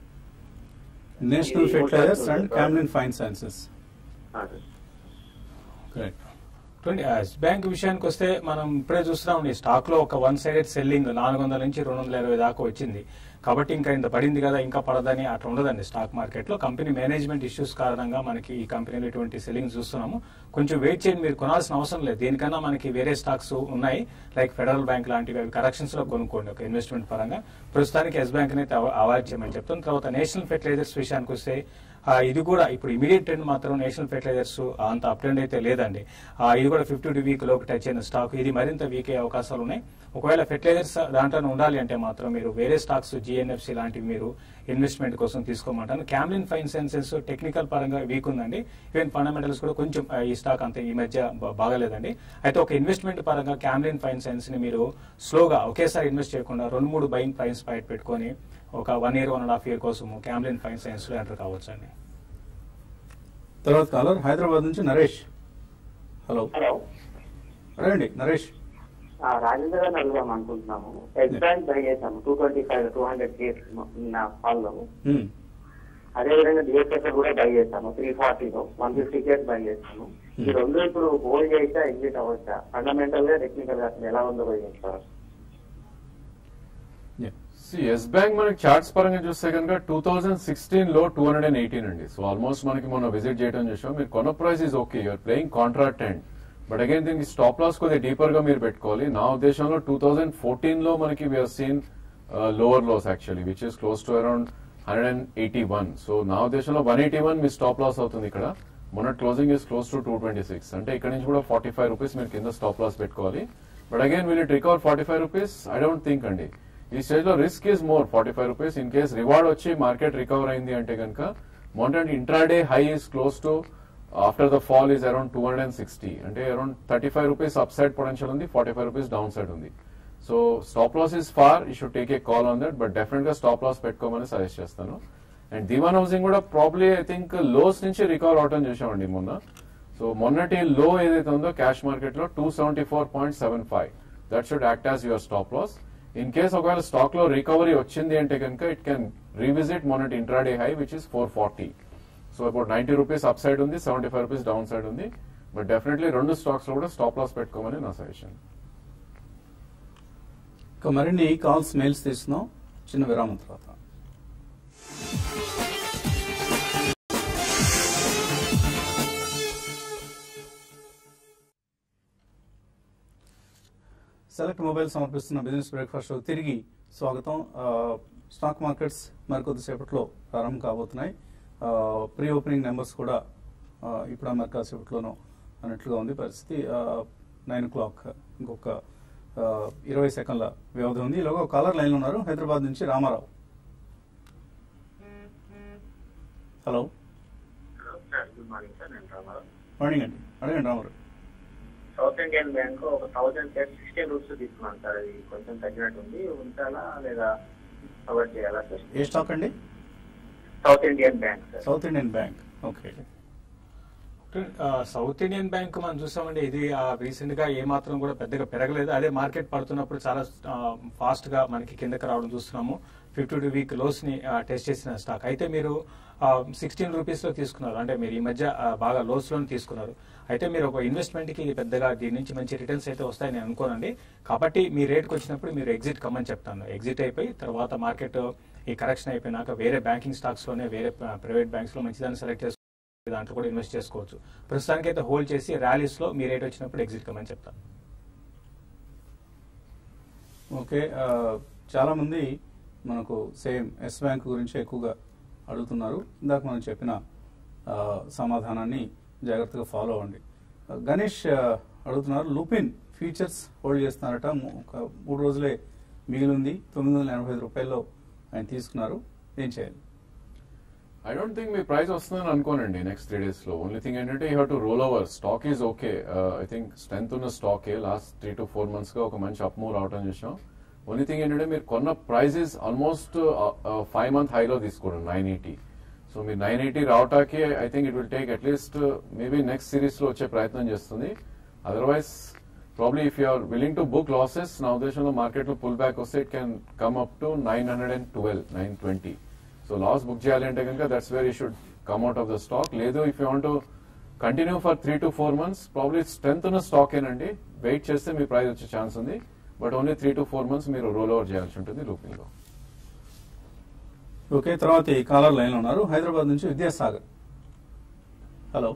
National ఇది Fertilizers and sir. Camlin Fine Sciences sir correct చూడండి ఎస్ బ్యాంక్ విషయానికి వస్తే మనం ఇప్పుడే చూస్తున్నాం ఈ స్టాక్ లో ఒక వన్ సైడెడ్ సెల్లింగ్ నాలుగు వందల నుంచి రెండు వందల ఇరవై దాకా వచ్చింది కాబట్టి ఇంకా ఇంత పడింది కదా ఇంకా పడదని అట్లా ఉండదండి స్టాక్ మార్కెట్ లో కంపెనీ మేనేజ్మెంట్ ఇష్యూస్ కారణంగా మనకి ఈ కంపెనీలో ఇటువంటి సెల్లింగ్ చూస్తున్నాము కొంచెం వెయిట్ చేయండి మీరు కొనాల్సిన అవసరం లేదు దేనికన్నా మనకి వేరే స్టాక్స్ ఉన్నాయి లైక్ ఫెడరల్ బ్యాంక్ లాంటివి అవి కరెక్షన్స్ లో కొనుక్కోండి ఒక ఇన్వెస్ట్మెంట్ పరంగా ప్రస్తుతానికి ఎస్ బ్యాంక్ అయితే అవాయిడ్ చేయమని చెప్తాను తర్వాత నేషనల్ ఫెర్టిలైజర్స్ విషయానికి వస్తే ఆ, ఇది కూడా ఇప్పుడు ఇమీడియట్ ట్రెండ్ మాత్రం నేషనల్ ఫెర్టిలైజర్స్ అంత అప్ ట్రెండ్ అయితే లేదండి ఆ, ఇది కూడా ఫిఫ్టీ టూ వీక్ లోకి టచ్ అయిన స్టాక్ ఇది మరింత వీక్ అయ్యే అవకాశాలు ఉన్నాయి ఒకవేళ ఫెర్టిలైజర్స్ దాంట్లో ఉండాలి అంటే మాత్రం మీరు వేరే స్టాక్స్ జిఎన్ఎఫ్సి లాంటివి మీరు ఇన్వెస్ట్మెంట్ కోసం తీసుకోమంటాను క్యామ్లిన్ ఫైన్ సైన్సెస్ టెక్నికల్ పరంగా వీక్ ఉందండి ఈవెన్ ఫండమెంటల్స్ కూడా కొంచెం ఆ, ఈ స్టాక్ అంత ఈ మధ్య బా- బాగాలేదండి అయితే ఒక ఇన్వెస్ట్మెంట్ పరంగా క్యామ్లిన్ ఫైన్ సైన్స్ ని మీరు స్లోగా ఒకేసారి ఇన్వెస్ట్ చేయకుండా రెండు మూడు బయింగ్ ప్రైస్ బయట పెట్టుకొని ఒక one year one and half year కోసం క్యామ్లిన్ ఫైన్ సైన్స్ లో ఎంటర్ కావచ్చు అండి తర్వాత కాలర్ హైదరాబాద్ నుంచి నరేష్ హలో హలో అడగండి నరేష్ రాజేంద్ర గారిని అడుగుదాం అనుకుంటున్నాము ఎస్ బ్యాంక్ బై చేసాము two twenty five two hundred case నా హాల్లో మ్మ్. అదేవిధంగా డిఎస్ఎఫ్ కూడా బై చేస్తాము త్రీ ఫార్టీలో వన్ ఫిఫ్టీ కేస్ బై చేస్తాము ఈ రెండు ఇప్పుడు హోల్డ్ చేసా ఎగ్జిట్ అవ్వచ్చా ఫండమెంటల్ గా టెక్నికల్ గా అసలు ఎలా ఉందో పోయి చెప్తారు Yeah. ఎస్ బ్యాంక్ మనకి చార్ట్స్ పరంగా చూస్తే కనుక టూ థౌసండ్ సిక్స్టీన్ లో టూ హండ్రెడ్ అండ్ ఎయిటీన్ అండి సో ఆల్మోస్ట్ మనకి మొన్న విజిట్ చేయడం చూసాం మీరు కొన్న price is okay you're playing contract and but again దీనికి స్టాప్ లాస్ కొద్దిగా డీపర్ గా మీరు పెట్టుకోవాలి నా ఉద్దేశంలో టూ థౌసండ్ ఫోర్టీన్ లో మనకి we're seen lower loss actually which is close to around hundred and eighty one so నా ఉద్దేశంలో వన్ ఎయిటీ వన్ మీ స్టాప్ లాస్ అవుతుంది ఇక్కడ మొన్న closing is close to two twenty six అంటే ఇక్కడ నుంచి కూడా ఫార్టీ ఫైవ్ రూపీస్ మీరు కింద స్టాప్ లాస్ పెట్టుకోవాలి but again will it recover forty five rupees I don't think అండి ఈ స్టేజ్ లో risk is more forty five rupees in case reward వచ్చి మార్కెట్ రికవర్ అయింది అంటే కనుక మొన్నటి intraday high is close to after the fall is around two hundred and sixty అంటే around thirty five rupees up side potential ఉంది forty five rupees down side ఉంది so stop loss is far you should take a call on that but definite గా stop loss పెట్టుకోమని suggest చేస్తాను and Dewan Housing కూడా probably I think lows నుంచి recover అవటం చూసామండి మొన్న సో మొన్నటి లో ఏదైతే ఉందో క్యాష్ మార్కెట్ లో two seventy four point seven five that should act as your stop loss in case ఒకవేళ స్టాక్ లో రికవరీ వచ్చింది అంటే కనుక ఇట్ కెన్ రీవిజిట్ మొన్నటి intraday high which is four forty so about ninety rupees up side ఉంది seventy five rupees down side ఉంది but definitely రెండు stocks లో కూడా స్టాప్ లాస్ పెట్టుకోమని నా సజెషన్ ఇక మరిన్ని కాల్స్ మెయిల్స్ తీస్తున్నాం చిన్న విరామం తర్వాత సెలెక్ట్ మొబైల్ సమర్పిస్తున్న బిజినెస్ బ్రేక్ఫాస్ట్ తిరిగి స్వాగతం ఆ, స్టాక్ మార్కెట్స్ మరికొద్దిసేపట్లో ప్రారంభం కాబోతున్నాయి ప్రీ ఓపెనింగ్ నెంబర్స్ కూడా ఆ, ఇప్పుడు అన్న కాసేపట్లోనూ అన్నట్లుగా ఉంది పరిస్థితి నైన్ ఓ క్లాక్ ఇంకొక ఆ, ఇరవై సెకండ్ల వ్యవధి ఉంది ఇలాగ కాలర్ లైన్లో ఉన్నారు హైదరాబాద్ నుంచి Ramarao hello sir good morning sir నేను రామారావు మార్నింగ్ అండి అడగండి రామారావు సౌత్ ఇండియన్ బ్యాంక్ ఒక థౌసండ్ షేర్స్ సిక్స్టీన్ రూపీస్ తీసుకున్నాను సార్ అది కొంచెం తగ్గినట్టుంది ఉంచాలా లేదా కవర్ చేయాలా సార్ ఏ స్టాక్ అండి South Indian Bank sir South Indian Bank okay ఆ, సౌత్ ఇండియన్ బ్యాంక్ మనం చూసామండి ఇది ఆ, రీసెంట్ గా ఏ మాత్రం కూడా పెద్దగా పెరగలేదు అదే మార్కెట్ పడుతున్నప్పుడు చాలా ఆ, ఫాస్ట్ గా మనకి కిందకి రావడం చూస్తున్నాము ఫిఫ్టీ టూ వీక్ లోస్ ని ఆ, టెస్ట్ చేసిన స్టాక్ అయితే మీరు సిక్స్టీన్ రూపీస్ లో తీసుకున్నారు అంటే మీరు ఈ మధ్య ఆ, బాగా లోస్ లో తీసుకున్నారు అయితే మీరు ఒక ఇన్వెస్ట్మెంట్ కి ఇది పెద్దగా దీని నుంచి మంచి రిటర్న్స్ అయితే వస్తాయని నేను అనుకోనండి కాబట్టి మీ రేట్కి వచ్చినప్పుడు మీరు ఎగ్జిట్ కమ్మని చెప్తాను ఎగ్జిట్ అయిపోయి తర్వాత మార్కెట్ ఈ కరెక్షన్ అయిపోయినాక వేరే బ్యాంకింగ్ స్టాక్స్ లోనే వేరే ప్రైవేట్ బ్యాంక్స్ లో మంచిదాన్ని సెలెక్ట్ చేసుకో దాంట్లో కూడా ఇన్వెస్ట్ చేసుకోవచ్చు ప్రస్తుతానికి అయితే హోల్డ్ చేసి ర్యాలీస్ లో మీ రేట్ వచ్చినప్పుడు ఎగ్జిట్ కమని చెప్తాను ఓకే ఆ, చాలా మంది మనకు సేమ్ ఎస్ బ్యాంక్ గురించి ఎక్కువగా అడుగుతున్నారు ఇందాక మనం చెప్పిన ఆ, సమాధానాన్ని జాగ్రత్తగా ఫాలో అవ్వండి ఆ, గణేష్ ఆ, అడుగుతున్నారు లూపిన్ ఫీచర్స్ హోల్డ్ చేస్తున్నారట ము- ఒక మూడు రోజులే మిగిలి ఉంది తొమ్మిది వందల ఎనభై ఐదు రూపాయల్లో ఆయన తీసుకున్నారు ఏం చేయాలి ఐ డోంట్ థింక్ మీ ప్రైస్ వస్తుందని అనుకోనండి నెక్స్ట్ త్రీ డేస్ లో ఓన్లీ థింగ్ ఏంటంటే you have to roll over stock is okay I think strength ఉన్న stock last three to four months గా ఒక మంచి అప్ మూవ్ రావడం చూసాం ఓన్లీ థింగ్ ఏంటంటే మీరు కొన్న ప్రైజెస్ ఆల్మోస్ట్ ఫైవ్ మంత్ హైలో తీసుకోండి నైన్ ఎయిటీ సో మీరు నైన్ ఎయిటీ రావటానికి I think it will take at least maybe next series లో వచ్చే ప్రయత్నం చేస్తుంది otherwise probably if you're willing to book losses నా ఉద్దేశంలో మార్కెట్ లో పుల్ బ్యాక్ వస్తే it can come up to nine hundred and twelve nine twenty so loss book చేయాలి అంటే కనుక that's where you should come out of the stock లేదు if you want to continue for three to four months probably strength ఉన్న stock ఏనండి wait చేస్తే మీ price వచ్చే chance ఉంది but only three to four months మీరు roll over చేయాల్సి ఉంటుంది లూపింగ్ లో ఓకే తర్వాత ఈ కాలర్ లైన్లో ఉన్నారు హైదరాబాద్ నుంచి Vidyasagar hello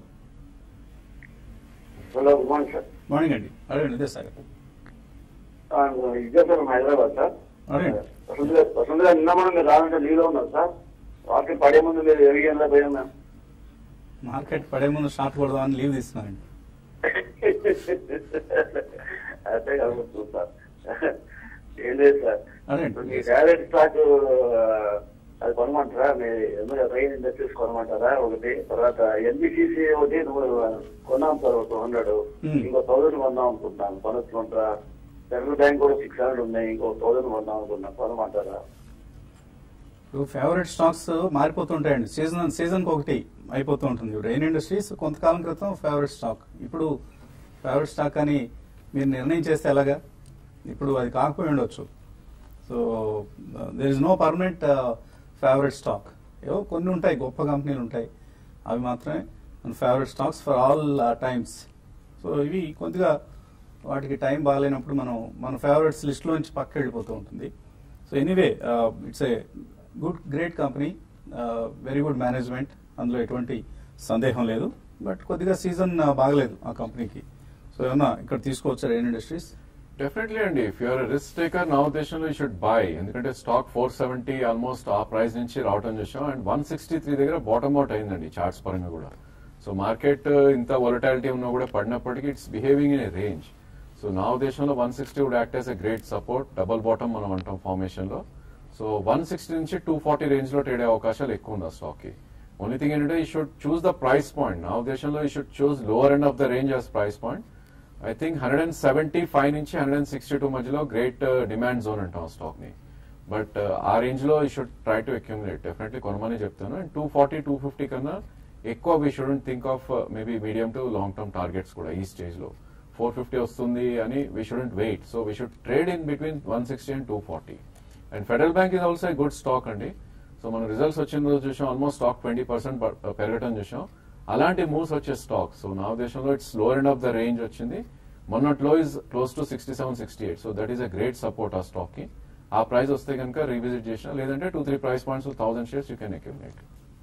hello good morning sir morning అండి అడగండి విద్యాసాగర్ ఇదే సార్ హైదరాబాద్ సార్ అడగండి వసంత్ గారు వసంత్ గారు నిన్న మనం మీరు రావాలంటే లీవ్లో ఉన్నారు సార్ వాటికి పడే ముందు మీరు ఎరిగేలా పోయాం మ్యామ్ మార్కెట్ పడే ముందు షార్ట్ కొడదామని లీవ్ తీసుకున్నానండి అదే కలుగుతుంది సార్ ఏం లేదు సార్ అదే. ఇప్పుడు మీ డైరెక్ట్ స్టాక్ అది కొనమంటారా మీ ఎందుకు రైన్ ఇండస్ట్రీస్ కొనమంటారా ఒకటి తర్వాత ఎన్బిసిసి ఒకటి నువ్వు కొన్నాం సార్ ఒక హండ్రెడ్ Hmm. ఇంకో థౌసండ్ కొందాం అనుకుంటున్నాను కొనొచ్చుకుంటారా సెంట్రల్ బ్యాంక్ కూడా సిక్స్ హండ్రెడ్ ఉన్నాయి ఇంకో థౌసండ్ కొందాం అనుకుంటున్నాను కొనమంటారా ఇప్పుడు ఫేవరెట్ స్టాక్స్ మారిపోతుంటాయండి సీజన్ సీజన్కి ఒకటి అయిపోతూ ఉంటుంది రైన్ ఇండస్ట్రీస్ కొంతకాలం క్రితం ఫేవరెట్ స్టాక్ ఇప్పుడు ఫేవరెట్ స్టాక్ అని మీరు నిర్ణయం చేస్తే ఎలాగా ఇప్పుడు అది కాకపోయి ఉండొచ్చు so there is no permanent favourite stock ఏవో కొన్ని ఉంటాయి గొప్ప కంపెనీలు ఉంటాయి అవి మాత్రమే favourite stocks for all times so ఇవి కొద్దిగా వాటికి టైం బాగాలేనప్పుడు మనం మన ఫేవరెట్స్ లిస్ట్లో నుంచి పక్క వెళ్ళిపోతూ ఉంటుంది so anyway it's a good great company very good management అందులో ఎటువంటి సందేహం లేదు బట్ కొద్దిగా సీజన్ బాగలేదు ఆ కంపెనీకి సో ఏమన్నా ఇక్కడ తీసుకోవచ్చు రైన్ ఇండస్ట్రీస్ డెఫినెట్లీ అండి ఇఫ్ యూఆర్ రిస్క్ టేకర్ నా ఉద్దేశంలో యూ షుడ్ బై ఎందుకంటే స్టాక్ ఫోర్ సెవెంటీ ఆల్మోస్ట్ ఆ ప్రైస్ నుంచి రావటం చూసాం అండ్ వన్ సిక్స్టీ త్రీ దగ్గర బాటమ్ అవుట్ అయిందండి చార్ట్స్ పరంగా కూడా సో మార్కెట్ ఇంత వొలటాలిటీ ఉన్నా కూడా పడినప్పటికీ it's behaving in a range so నా ఉద్దేశంలో one sixty would act as a great support double bottom మనం అంటాం ఫార్మేషన్ లో సో వన్ సిక్స్టీ నుంచి టూ ఫార్టీ రేంజ్ లో ట్రేడ్ అయ్యే అవకాశాలు ఎక్కువ ఉంది ఆ స్టాక్ కి ఓన్లీ థింగ్ ఏంటంటే we should choose the price point నా ఉద్దేశంలో we should choose lower end of the range as price point I think hundred and seventy five నుంచి హండ్రెడ్ అండ్ సిక్స్టీ టూ మధ్యలో గ్రేట్ డిమాండ్ జోన్ అంటాం stock ని but ఆ range లో we should try to accumulate definitely కొనమని చెప్తాను and two forty two fifty కన్నా ఎక్కువ we shouldn't think of maybe medium to long term targets కూడా ఈ స్టేజ్ లో ఫోర్ ఫిఫ్టీ వస్తుంది అని we shouldn't wait so we should trade in between one sixty and two forty and Federal Bank is also good stock అండి సో మనం results వచ్చిన రోజు చూసాం ఆల్మోస్ట్ స్టాక్ ట్వంటీ పర్సెంట్ పెరగటం చూసాం అలాంటి మూవ్స్ వచ్చే స్టాక్ సో నా ఉద్దేశంలో it's lower end of the range వచ్చింది మొన్నట్లో is close to sixty seven sixty eight so that is a great support ఆ స్టాక్ కి ఆ ప్రైస్ వస్తే కనుక రీవిజిట్ చేసిన లేదంటే two three price points thousand shares you can accumulate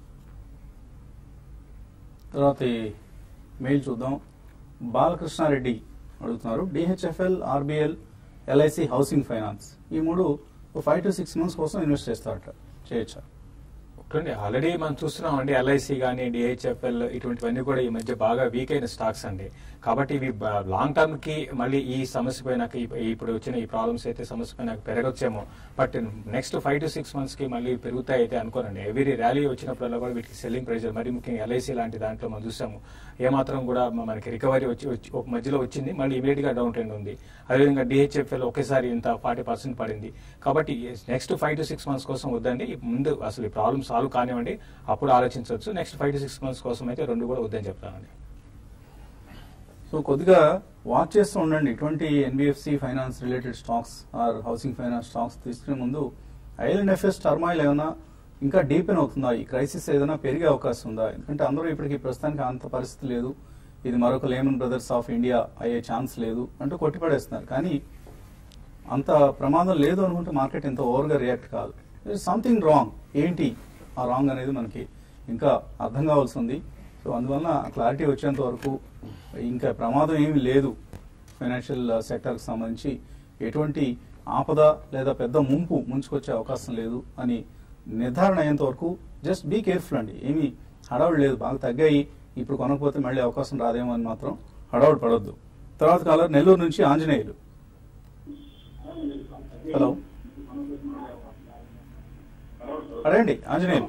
తర్వాత ఈ మెయిల్ చూద్దాం బాలకృష్ణారెడ్డి అడుగుతున్నారు DHFL RBL LIC housing finance ఈ మూడు ఫైవ్ టు సిక్స్ మంత్స్ కోసం ఇన్వెస్ట్ చేస్తారట చేయొచ్చా చూడండి ఆల్రెడీ మనం చూస్తున్నాం అండి ఎల్ఐసి కానీ డిహెచ్ఎఫ్ఎల్ ఇటువంటివన్నీ కూడా ఈ మధ్య బాగా వీక్ అయిన స్టాక్స్ అండి కాబట్టి ఇవి లాంగ్ టర్మ్ కి మళ్ళీ ఈ సమస్య పైన ఇప్పుడు వచ్చిన ఈ ప్రాబ్లమ్స్ అయితే సమస్య పైన పెరగచ్చేమో but next five to six months కి మళ్ళీ పెరుగుతాయి అయితే అనుకోనండి ఎవరీ ర్యాలీ వచ్చినప్పుడల్లా కూడా వీటికి సెల్లింగ్ ప్రెషర్ మరి ముఖ్యంగా ఎల్ఐసి లాంటి దాంట్లో మనం చూసాము ఏమాత్రం కూడా మ- మనకి రికవరీ వచ్చి వచ్చి ఒక మధ్యలో వచ్చింది మళ్ళీ ఇమీడియట్ గా డౌన్ ట్రెండ్ ఉంది అదేవిధంగా డిహెచ్ఎఫ్ఎల్ ఒకేసారి ఇంత ఫార్టీ పర్సెంట్ పడింది కాబట్టి next five to six months కోసం వద్దండి ముందు అసలు ఈ ప్రాబ్లమ్ సాల్వ్ కానివ్వండి అప్పుడు ఆలోచించవచ్చు next five to six months కోసం అయితే రెండు కూడా వద్దని చెప్తానండి సో కొద్దిగా వాచ్ చేస్తూ ఉండండి ఇటువంటి NBFC finance related stocks or housing finance stocks తీసుకునే ముందు ఐఎల్ఎన్ఎఫ్ఎస్ టర్మాయిల్ ఏమైనా ఇంకా డీపెన్ అవుతుందా ఈ క్రైసిస్ ఏదైనా పెరిగే అవకాశం ఉందా ఎందుకంటే అందరూ ఇప్పటికి ప్రస్తుతానికి అంత పరిస్థితి లేదు ఇది మరొక లేమన్ బ్రదర్స్ ఆఫ్ ఇండియా అయ్యే ఛాన్స్ లేదు అంటూ కొట్టిపడేస్తున్నారు కానీ అంత ప్రమాదం లేదు అనుకుంటే మార్కెట్ ఇంత ఓవర్గా రియాక్ట్ కాదు సంథింగ్ రాంగ్ ఏంటి ఆ రాంగ్ అనేది మనకి ఇంకా అర్థం కావాల్సి ఉంది సో అందువలన క్లారిటీ వచ్చేంత వరకు ఇంకా ప్రమాదం ఏమీ లేదు ఫైనాన్షియల్ సెక్టర్కి సంబంధించి ఎటువంటి ఆపద లేదా పెద్ద ముంపు ముంచుకొచ్చే అవకాశం లేదు అని నిర్ధారణ అయ్యేంత వరకు జస్ట్ బీ కేర్ఫుల్ అండి ఏమీ హడావుడు లేదు బాగా తగ్గాయి ఇప్పుడు కొనకపోతే మళ్ళీ అవకాశం రాదేమో అని మాత్రం హడావుడు పడొద్దు తర్వాత కాలర్ నెల్లూరు నుంచి ఆంజనేయులు హలో అడగండి ఆంజనేయులు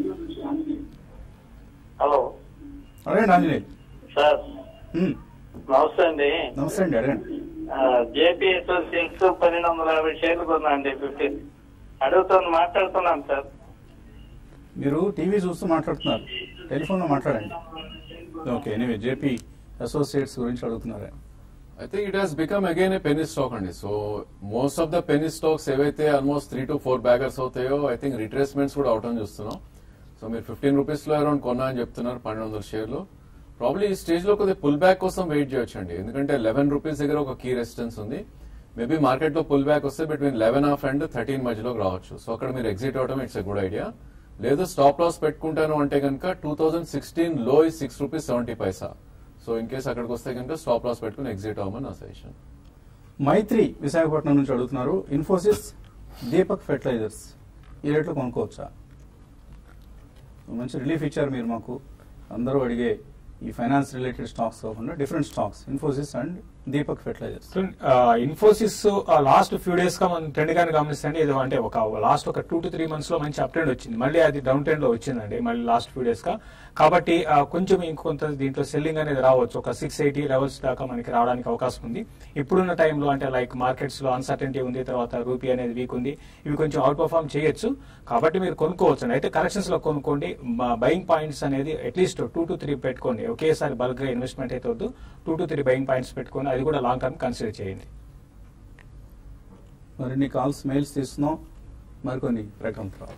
హలో అడగండి ఆంజనేయులు సార్ ఉమ్, నమస్తే అండి నమస్తే అండి అడగండి జేపీ అసోసియేట్స్ పన్నెండు వందల యాభై షేర్లు కొన్నాండి ఫిఫ్టీన్ అడుగుతాను మాట్లాడుతున్నాను సార్ మీరు టీవీ చూస్తూ మాట్లాడుతున్నారు టెలిఫోన్లో మాట్లాడండి ఓకే ఎనీవే జేపీ అసోసియేట్స్ గురించి అడుగుతున్నారు I think it has become again a penny stock అండి so most of the penny stocks ఏవైతే almost three to four baggers అవుతాయో ఐ థింక్ రిట్రేస్మెంట్స్ కూడా అవటం చూస్తున్నాం సో మీరు ఫిఫ్టీన్ రూపీస్ లో అరౌండ్ కొన్నా అని చెప్తున్నారు పన్నెండు వందల షేర్లు ప్రాబ్లీ ఈ స్టేజ్ లో కొద్దిగా పుల్ బ్యాక్ కోసం వెయిట్ చేయొచ్చు అండి ఎందుకంటే లెవెన్ రూపీస్ దగ్గర ఒక కీ రెసిస్టెన్స్ ఉంది మేబీ మార్కెట్ లో పుల్ బ్యాక్ వస్తే between eleven half and thirteen మధ్యలోకి రావచ్చు సో అక్కడ మీరు ఎగ్జిట్ అవడం ఇట్స్ ఎ గుడ్ ఐడియా లేదు స్టాప్ లాస్ పెట్టుకుంటాను అంటే కనుక టూ థౌసండ్ సిక్స్టీన్ లో is six rupees seventy paisa so in case అక్కడికి వస్తే కనుక స్టాప్ లాస్ పెట్టుకుని ఎగ్జిట్ అవ్వమని నా సజెషన్ మైత్రి విశాఖపట్నం నుంచి అడుగుతున్నారు ఇన్ఫోసిస్ దీపక్ ఫెర్టిలైజర్స్ ఈ రేట్లో కొనుక్కోవచ్చా మంచి రిలీఫ్ ఇచ్చారు మీరు మాకు అందరూ అడిగే ఈ ఫైనాన్స్ రిలేటెడ్ స్టాక్స్ కాకుండా different stocks Infosys and Deepak Fertilizers Infosys last few days గా మనం ట్రెండ్ గాని గమనిస్తే ఇది అంటే ఒక లాస్ట్ ఒక టూ టు త్రీ మంత్స్ లో మంచి అప్ ట్రెండ్ వచ్చింది మళ్ళీ అది డౌన్ ట్రెండ్ లో వచ్చిందండి మళ్ళీ లాస్ట్ ఫ్యూ డేస్ గా కాబట్టి ఆ, కొంచెం ఇంకొంత దీంట్లో సెల్లింగ్ అనేది రావచ్చు ఒక సిక్స్ ఎయిటీ లెవెల్స్ దాకా మనకి రావడానికి అవకాశం ఉంది ఇప్పుడున్న టైంలో అంటే లైక్ మార్కెట్స్ లో అన్సర్టెంటీ ఉంది తర్వాత రూపీ అనేది వీక్ ఉంది ఇవి కొంచెం అవుట్ పర్ఫార్మ్ చేయొచ్చు కాబట్టి మీరు కొనుక్కోవచ్చు అయితే కరెక్షన్స్ లో కొనుక్కోండి బయింగ్ పాయింట్స్ అనేది అట్లీస్ట్ టూ టు త్రీ పెట్టుకోండి ఒకేసారి బల్క్ గా ఇన్వెస్ట్మెంట్ అయితే వద్దు two to three buying points పెట్టుకొని అది కూడా లాంగ్ టర్మ్ కన్సిడర్ చేయండి మరిన్ని కాల్స్ మెయిల్స్ తీస్తున్నాం మరికొన్ని ప్రకటన తర్వాత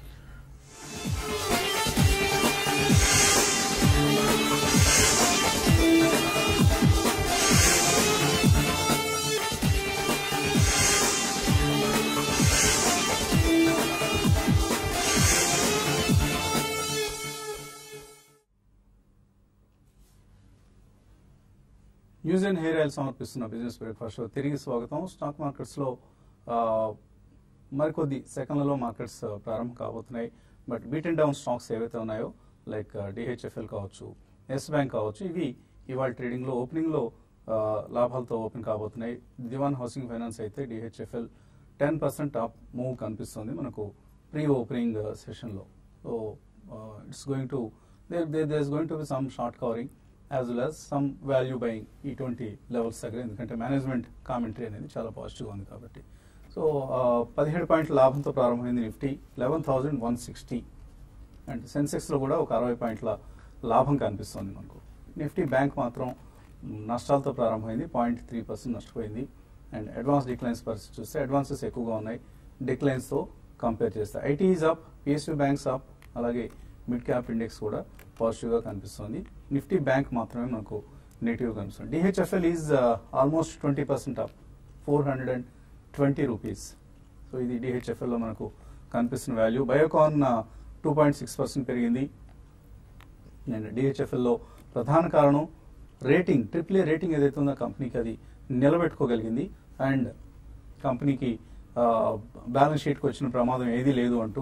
న్యూస్ అండ్ హెయిర్ ఆయిల్ సమర్పిస్తున్న బిజినెస్ బ్రేక్ఫాస్ట్ షో తిరిగి స్వాగతం స్టాక్ మార్కెట్స్ లో ఆ, మరికొద్ది సెకండ్లలో మార్కెట్స్ ఆ, ప్రారంభం కాబోతున్నాయి but beat and down stocks ఏవైతే ఉన్నాయో లైక్ డిహెచ్ఎఫ్ఎల్ కావచ్చు ఎస్ బ్యాంక్ కావచ్చు ఇవి ఇవాళ ట్రేడింగ్ లో ఓపెనింగ్ లో ఆ, లాభాలతో ఓపెన్ కాబోతున్నాయి దివాన్ హౌసింగ్ ఫైనాన్స్ అయితే DHFL ten percent top move కనిపిస్తుంది మనకు ప్రీ ఓపెనింగ్ సెషన్ లో so it's going to there is going to be some short covering as well as some value buying ఇటువంటి లెవెల్స్ దగ్గర ఎందుకంటే మేనేజ్మెంట్ కామెంటరీ అనేది చాలా పాజిటివ్గా ఉంది కాబట్టి సో పదిహేడు పాయింట్ల లాభంతో ప్రారంభమైంది Nifty eleven thousand one sixty and సెన్సెక్స్లో కూడా ఒక అరవై పాయింట్ల లాభం కనిపిస్తుంది మనకు నిఫ్టీ బ్యాంక్ మాత్రం నష్టాలతో ప్రారంభమైంది పాయింట్ త్రీ పర్సెంట్ నష్టపోయింది అండ్ అడ్వాన్స్ డిక్లైన్స్ పరిస్థితి చూస్తే అడ్వాన్సెస్ ఎక్కువగా ఉన్నాయి డిక్లైన్స్తో కంపేర్ చేస్తే IT is up PSU banks up అలాగే మిడ్ క్యాప్ ఇండెక్స్ కూడా పాజిటివ్గా కనిపిస్తుంది నిఫ్టీ బ్యాంక్ మాత్రమే మనకు నెగిటివ్ కనిపిస్తుంది DHFL is almost twenty percent up four hundred and twenty rupees so ఇది డిహెచ్ఎఫ్ఎల్లో మనకు కనిపిస్తున్న value Biocon two point six percent పెరిగింది అండ్ డిహెచ్ఎఫ్ఎల్లో ప్రధాన కారణం రేటింగ్ ట్రిపుల్ ఏ రేటింగ్ ఏదైతే ఉందో కంపెనీకి అది నిలబెట్టుకోగలిగింది అండ్ కంపెనీకి బ్యాలెన్స్ షీట్కి వచ్చిన ప్రమాదం ఏదీ లేదు అంటూ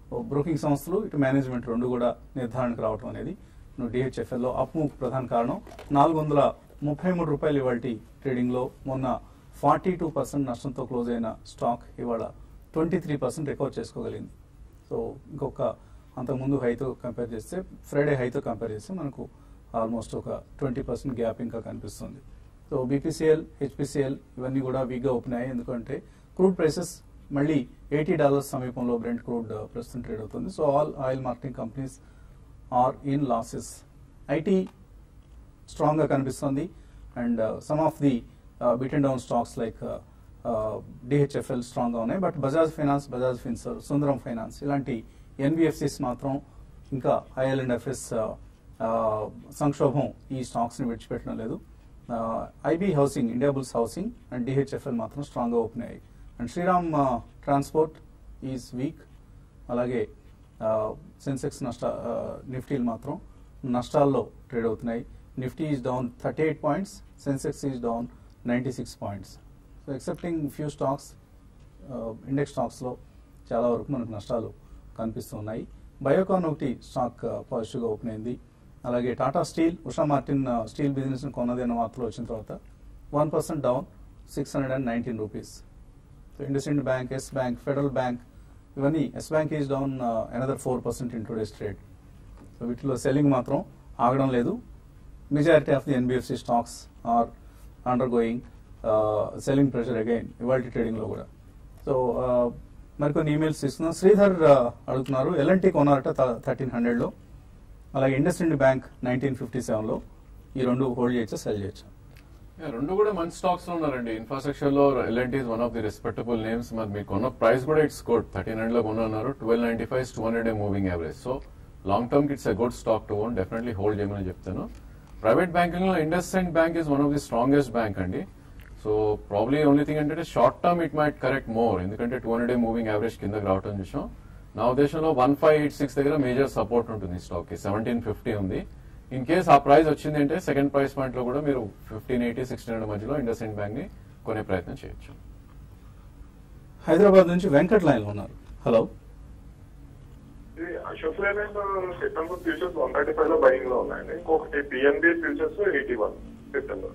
బ్రోకింగ్ సంస్థలు ఇటు మేనేజ్మెంట్ రెండు కూడా నిర్ధారణకు రావడం అనేది డిహెచ్ఎఫ్ఎల్లో అప్ మూవ్ ప్రధాన కారణం నాలుగు వందల ముప్పై మూడు రూపాయలు ఇవాళ ట్రేడింగ్లో మొన్న ఫార్టీ టూ పర్సెంట్ నష్టంతో క్లోజ్ అయిన స్టాక్ ఇవాళ ట్వంటీ త్రీ పర్సెంట్ రికవర్ చేసుకోగలిగింది సో ఇంకొక అంతకుముందు హైతో కంపేర్ చేస్తే ఫ్రైడే హైతో కంపేర్ చేస్తే మనకు ఆల్మోస్ట్ ఒక ట్వంటీ పర్సెంట్ గ్యాప్ ఇంకా కనిపిస్తుంది సో బీపీసీఎల్ హెచ్పిసిఎల్ ఇవన్నీ కూడా వీక్గా ఓపెన్ అయ్యాయి ఎందుకంటే క్రూడ్ ప్రైసెస్ మళ్ళీ ఎయిటీ డాలర్స్ సమీపంలో బ్రెంట్ క్రూడ్ ప్రస్తుతం ట్రేడ్ అవుతుంది so all oil marketing companies are in losses IT స్ట్రాంగ్గా కనిపిస్తుంది and some of the beaten down stocks like DHFL స్ట్రాంగ్గా ఉన్నాయి but Bajaj finance Bajaj finserv Sundaram finance ఇలాంటి ఎన్బిఎఫ్సిస్ మాత్రం ఇంకా ఐఎల్ అండ్ ఎఫ్ఎస్ సంక్షోభం ఈ స్టాక్స్ని విడిచిపెట్టడం లేదు IB housing India bulls housing and DHFL మాత్రం స్ట్రాంగ్గా ఓపెన్ అయ్యాయి and Shriram transport is weak అలాగే సెన్సెక్స్ నష్ట నిఫ్టీలు మాత్రం నష్టాల్లో ట్రేడ్ అవుతున్నాయి Nifty is down thirty eight points Sensex is down ninety six points so excepting few stocks index స్టాక్స్లో చాలా వరకు మనకు నష్టాలు కనిపిస్తున్నాయి బయోకాన్ ఒకటి స్టాక్ పాజిటివ్గా ఓపెన్ అయింది అలాగే Tata steel Usha Martin steel business కొన్నది అన్న వార్తలు వచ్చిన తర్వాత one percent down six hundred and nineteen rupees so IndusInd bank Yes bank federal bank ఇవన్నీ Yes bank is down another four percent in today's trade so వీటిలో సెల్లింగ్ మాత్రం ఆగడం లేదు majority of the NBFC stocks are under going selling pressure again ఇవాళ ట్రేడింగ్లో కూడా so మరికొన్ని emails తీసుకుందాం శ్రీధర్ అడుగుతున్నారు ఎల్ఎన్టీ కొన్నారట థర్టీన్ హండ్రెడ్లో అలాగే ఇండస్ఇండ్ బ్యాంక్ నైన్టీన్ ఫిఫ్టీ సెవెన్లో ఈ రెండు హోల్డ్ చేయొచ్చా సెల్ చేయొచ్చా రెండు కూడా మంచి స్టాక్స్ లో ఉన్నారండి ఇన్ఫ్రాస్ట్రక్చర్ లో L and T one of the respectable names మరి మీరు కొన్న ప్రైస్ కూడా ఇట్స్ గుడ్ థర్టీన్ హండ్రెడ్ లో కొన్నారు twelve ninety five two hundred moving average so long term it's a good stock to own definitely hold చేయమని చెప్తాను ప్రైవేట్ బ్యాంకింగ్ లో IndusInd bank is one of the strongest bank అండి so probably only thing ఏంటంటే short term it might correct more ఎందుకంటే two hundred moving average కిందకి రావడం చూసాం నా ఉద్దేశంలో వన్ ఫైవ్ ఎయిట్ సిక్స్ దగ్గర మేజర్ సపోర్ట్ ఉంటుంది స్టాక్ కి సెవెంటీన్ ఫిఫ్టీ ఉంది ఇన్ కేస్ ఆ ప్రైస్ వచ్చింది అంటే సెకండ్ ప్రైస్ పాయింట్ లో కూడా మీరు ఫిఫ్టీన్ ఎయిటీ సిక్స్టీన్ హండ్రెడ్ మధ్యలో ఇండస్ ఇండ్ బ్యాంక్ ని కొనే ప్రయత్నం చేయొచ్చు హైదరాబాద్ నుంచి వెంకట్ లైన్ ఉన్నారు హలో ఇది Ashok Leyland September futures one thirty five లో బయింగ్ లో ఉన్నాయండి ఇంకొకటి PNB futures eighty one September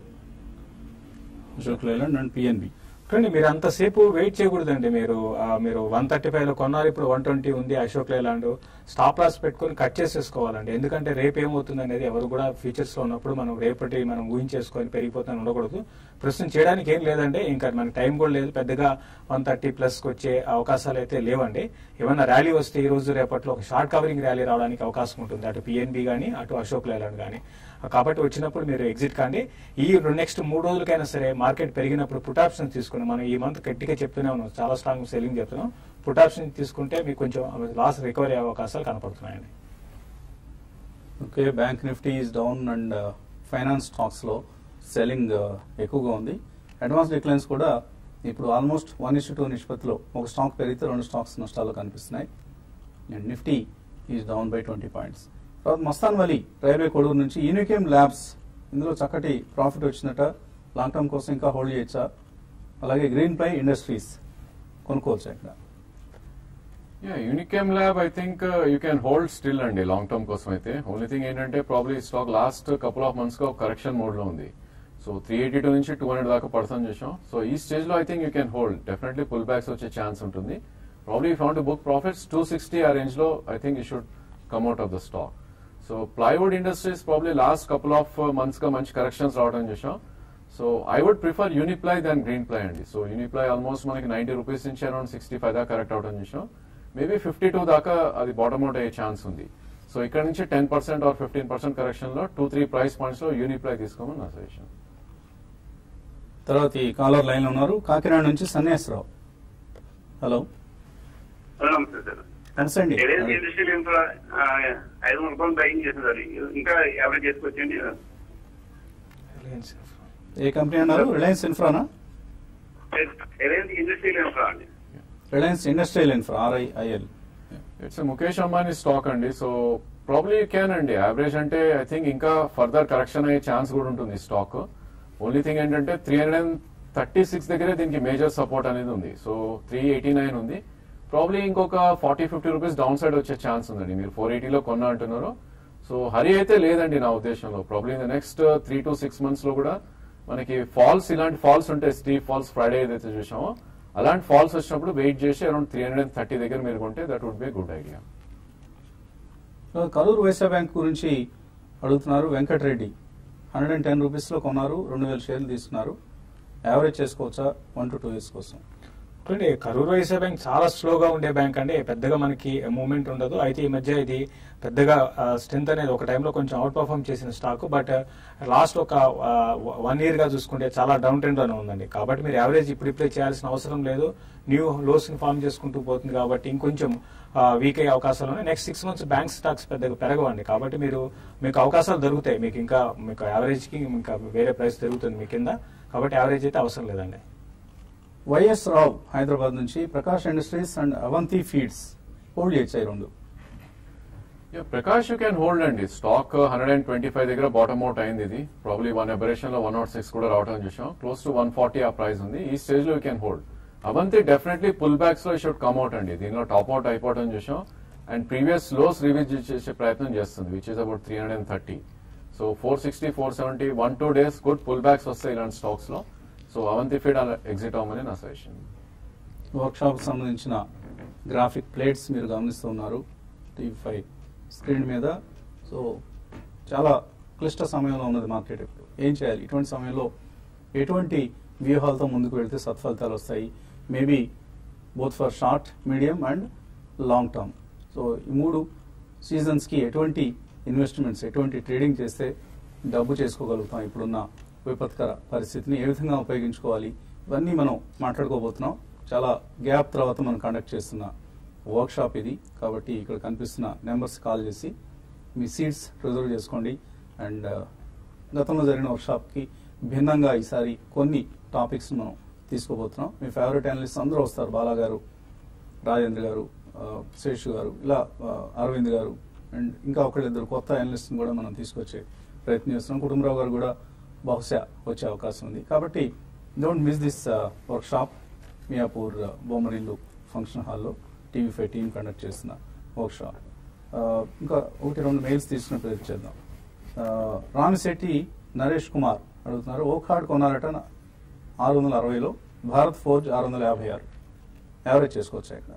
Ashok Leyland and PNB కానీ మీరు అంతసేపు వెయిట్ చేయకూడదండి మీరు ఆ, మీరు వన్ థర్టీ ఫైవ్ లో కొన్నారు ఇప్పుడు వన్ ట్వంటీ ఉంది అశోక్ లేలాండ్ స్టాప్ లాస్ పెట్టుకొని కట్ చేసేసుకోవాలండి ఎందుకంటే రేపు ఏమవుతుంది అనేది ఎవరు కూడా ఫ్యూచర్స్ లో ఉన్నప్పుడు మనం రేపటి మనం ఊహించేసుకొని పెరిగిపోతాను ఉండకూడదు ప్రస్తుతం చేయడానికి ఏం లేదండి ఇంకా మనకి టైం కూడా లేదు పెద్దగా వన్ థర్టీ ప్లస్ వచ్చే అవకాశాలు అయితే లేవండి ఏమైనా ర్యాలీ వస్తే ఈ రోజు రేపట్లో ఒక షార్ట్ కవరింగ్ ర్యాలీ రావడానికి అవకాశం ఉంటుంది అటు పిఎన్బి కానీ అటు అశోక్ లేలాండ్ కానీ కాబట్టి వచ్చినప్పుడు మీరు ఎగ్జిట్ కాండి ఈ నెక్స్ట్ మూడు రోజులకైనా సరే మార్కెట్ పెరిగినప్పుడు పుట్ ఆప్షన్ తీసుకుని మనం ఈ మంత్ గట్టిగా చెప్తూనే ఉన్నాం చాలా స్ట్రాంగ్ సెల్లింగ్ చెప్తున్నాం పుట్ ఆప్షన్ తీసుకుంటే మీకు కొంచెం లాస్ రికవరీ అయ్యే అవకాశాలు కనపడుతున్నాయండి okay bank Nifty is down and finance stocks లో సెల్లింగ్ ఎక్కువగా ఉంది అడ్వాన్స్ డిక్లైన్స్ కూడా ఇప్పుడు ఆల్మోస్ట్ వన్ ఇస్ టూ నిష్పత్తిలో ఒక స్టాక్ పెరిగితే రెండు స్టాక్స్ నష్టాలు కనిపిస్తున్నాయి and Nifty is down by twenty points తర్వాత మస్తాన్ వలీ రైల్వే కొడూరు నుంచి యూనికేమ్ ల్యాబ్స్ ఇందులో చక్కటి ప్రాఫిట్ వచ్చినట్ట లాంగ్ టర్మ్ కోసం ఇంకా హోల్డ్ చేయొచ్చా అలాగే గ్రీన్ ప్లై ఇండస్ట్రీస్ కొనుక్కోవచ్చా ఇక్కడ yeah Unichem lab I think you can hold still అండి లాంగ్ టర్మ్ కోసం అయితే ఓన్లీ థింగ్ ఏంటంటే probably stock last couple of months గా కరెక్షన్ మోడ్ లో ఉంది సో త్రీ ఎయిటీ టూ నుంచి టూ హండ్రెడ్ దాకా పడుతుంది చూసాం సో ఈ స్టేజ్ లో I think you can hold definitely pull backs వచ్చే ఛాన్స్ ఉంటుంది probably found book profits two sixty ఆ రేంజ్ లో I think you should come out of the stock so plywood industries probably last couple of months గా మంచి corrections రావడం చూసాం so I would prefer Uniply than green ply అండి so Uniply almost మనకి ninety rupees నుంచి around sixty five దాకా correct అవడం చూసాం మేబీ ఫిఫ్టీ టూ దాకా అది బాటమ్ అవుట్ అయ్యే ఛాన్స్ ఉంది సో ఇక్కడ నుంచి ten percent or fifteen percent correction లో టూ త్రీ ప్రైస్ పాయింట్స్ లో యూనిప్లై తీసుకోమని నా సజెషన్ తర్వాత ఈ కాలర్ లైన్ లో ఉన్నారు కాకినాడ నుంచి సన్యాసరావు హలో నమస్తే సార్ నమస్తే అండి రిలయన్స్ ఇండస్ట్రియల్ ఇన్ఫ్రా ఆ, ఐదు వందల రూపాయలు బయింగ్ చేస్తున్నారు ఇంకా యావరేజ్ చేసుకోవచ్చండి ఏ కంపెనీ అన్నారు రిలయన్స్ ఇన్ఫ్రానా రిలయన్స్ ఇండస్ట్రియల్ ఇన్ఫ్రా అండి Reliance industrial infra RIIL it's Mukesh Ambani stock అండి సో ప్రాబ్లీ క్యాన్ అండి యావరేజ్ అంటే ఐ థింక్ ఇంకా ఫర్దర్ కరెక్షన్ అయ్యే ఛాన్స్ కూడా ఉంటుంది స్టాక్ ఓన్లీ థింగ్ ఏంటంటే three hundred and thirty six దగ్గరే దీనికి మేజర్ సపోర్ట్ అనేది ఉంది సో త్రీ ఎయిటీ నైన్ ఉంది ప్రాబ్లీ ఇంకొక forty fifty rupees down side వచ్చే ఛాన్స్ ఉందండి మీరు ఫోర్ ఎయిటీలో కొన్నా అంటున్నారు సో హరి అయితే లేదండి నా ఉద్దేశంలో probably in the next three to six months లో కూడా మనకి ఫాల్స్ ఇలాంటి ఫాల్స్ ఉంటాయి స్టీప్ ఫాల్స్ ఫ్రైడే ఏదైతే చూసామో అలాంటి ఫాల్స్ వచ్చినప్పుడు వెయిట్ చేసి around three hundred and thirty దగ్గర మీరు కొంటే that would be good idea so Karur Vysya bank గురించి అడుగుతున్నారు వెంకటరెడ్డి హండ్రెడ్ అండ్ టెన్ రూపీస్లో కొన్నారు రెండు వేల షేర్లు తీసుకున్నారు యావరేజ్ చేసుకోవచ్చా వన్ టు టూ ఇయర్స్ కోసం చూడండి కరూర్ వైశ్య బ్యాంక్ చాలా స్లోగా ఉండే బ్యాంక్ అండి పెద్దగా మనకి మూవ్మెంట్ ఉండదు అయితే ఈ మధ్య ఇది పెద్దగా స్ట్రెంత్ అనేది ఒక టైంలో కొంచెం అవుట్ పర్ఫామ్ చేసిన స్టాక్ బట్ లాస్ట్ ఒక వన్ ఇయర్ గా చూసుకుంటే చాలా డౌన్ ట్రెండ్ లోనే ఉందండి కాబట్టి మీరు యావరేజ్ ఇప్పుడు ఇప్పుడే చేయాల్సిన అవసరం లేదు న్యూ లోస్ ని ఫామ్ చేసుకుంటూ పోతుంది కాబట్టి ఇంకొంచెం వీక్ అయ్యే అవకాశాలు ఉన్నాయి next six months bank stocks పెద్దగా పెరగవండి కాబట్టి మీరు మీకు అవకాశాలు దొరుకుతాయి మీకు ఇంకా మీకు యావరేజ్ కి ఇంకా వేరే ప్రైస్ దొరుకుతుంది మీ కింద కాబట్టి యావరేజ్ అయితే అవసరం లేదండి వైఎస్ రావు హైదరాబాద్ నుంచి Prakash industries and Avanti feeds hold చేయొచ్చాయి రెండు ప్రకాష్ యూ క్యాన్ హోల్డ్ అండి stock hundred and twenty five దగ్గర బాటమ్ అవుట్ అయింది ఇది ప్రాబ్లీ వన్ అబరేషన్ లో వన్ నాట్ సిక్స్ కూడా రావడం చూసాం క్లోజ్ టు వన్ ఫార్టీ ఆ ప్రైస్ ఉంది ఈ స్టేజ్ లో you can hold Avanti definitely pull backs లో షుడ్ కమ్ అవుట్ అండి దీనిలో టాప్ అవుట్ అయిపోవడం చూసాం అండ్ ప్రీవియస్ లోస్ రివిజ్ చేసే ప్రయత్నం చేస్తుంది which is about three hundred and thirty so four sixty four seventy one two days good pull backs వస్తాయి ఇలాంటి స్టాక్స్ లో సో అవంతి ఫీడ్ అలా ఎగ్జిట్ అవ్వమని నా సజెషన్ వర్క్షాప్ సంబంధించిన గ్రాఫిక్ ప్లేట్స్ మీరు గమనిస్తున్నారు టీవీ ఫైవ్ స్క్రీన్ మీద సో చాలా క్లిష్ట సమయంలో ఉన్నది మార్కెట్ ఇప్పుడు ఏం చేయాలి ఇటువంటి సమయంలో ఎటువంటి వ్యూహాలతో ముందుకు వెళ్తే సత్ఫలితాలు వస్తాయి maybe both for short medium and long term so ఈ మూడు సీజన్స్కి ఎటువంటి ఇన్వెస్ట్మెంట్స్ ఎటువంటి ట్రేడింగ్ చేస్తే డబ్బు చేసుకోగలుగుతాం ఇప్పుడున్న విపత్కర పరిస్థితిని ఏ విధంగా ఉపయోగించుకోవాలి ఇవన్నీ మనం మాట్లాడుకోబోతున్నాం చాలా గ్యాప్ తర్వాత మనం కండక్ట్ చేస్తున్న వర్క్షాప్ ఇది కాబట్టి ఇక్కడ కనిపిస్తున్న నెంబర్స్ కాల్ చేసి మీ సీట్స్ రిజర్వ్ చేసుకోండి అండ్ గతంలో జరిగిన వర్క్షాప్కి భిన్నంగా ఈసారి కొన్ని టాపిక్స్ మనం తీసుకోబోతున్నాం మీ ఫేవరెట్ అనలిస్ట్ అందరూ వస్తారు బాలా గారు రాజేంద్ర గారు ఆ, శేషు గారు ఇలా ఆ, అరవింద్ గారు అండ్ ఇంకా ఒకళ్ళిద్దరు కొత్త అనలిస్ట్ని కూడా మనం తీసుకొచ్చే ప్రయత్నం చేస్తున్నాం కుటుంబరావు గారు కూడా బహుశా వచ్చే అవకాశం ఉంది కాబట్టి don't miss this workshop Miyapur Bommarillu function హాల్లో టీవీ ఫైవ్ టీం కండక్ట్ చేస్తున్న వర్క్ షాప్ ఇంకా ఒకటి రెండు మెయిల్స్ తీసుకునే ప్రయత్నం చేద్దాం ఆ, రామిశెట్టి నరేష్ కుమార్ అడుగుతున్నారు ఓ కార్డ్ కొనాలట నా- ఆరు వందల అరవైలో భారత్ ఫోర్జ్ ఆరు వందల యాభై ఆరు యావరేజ్ చేసుకోవచ్చు ఇక్కడ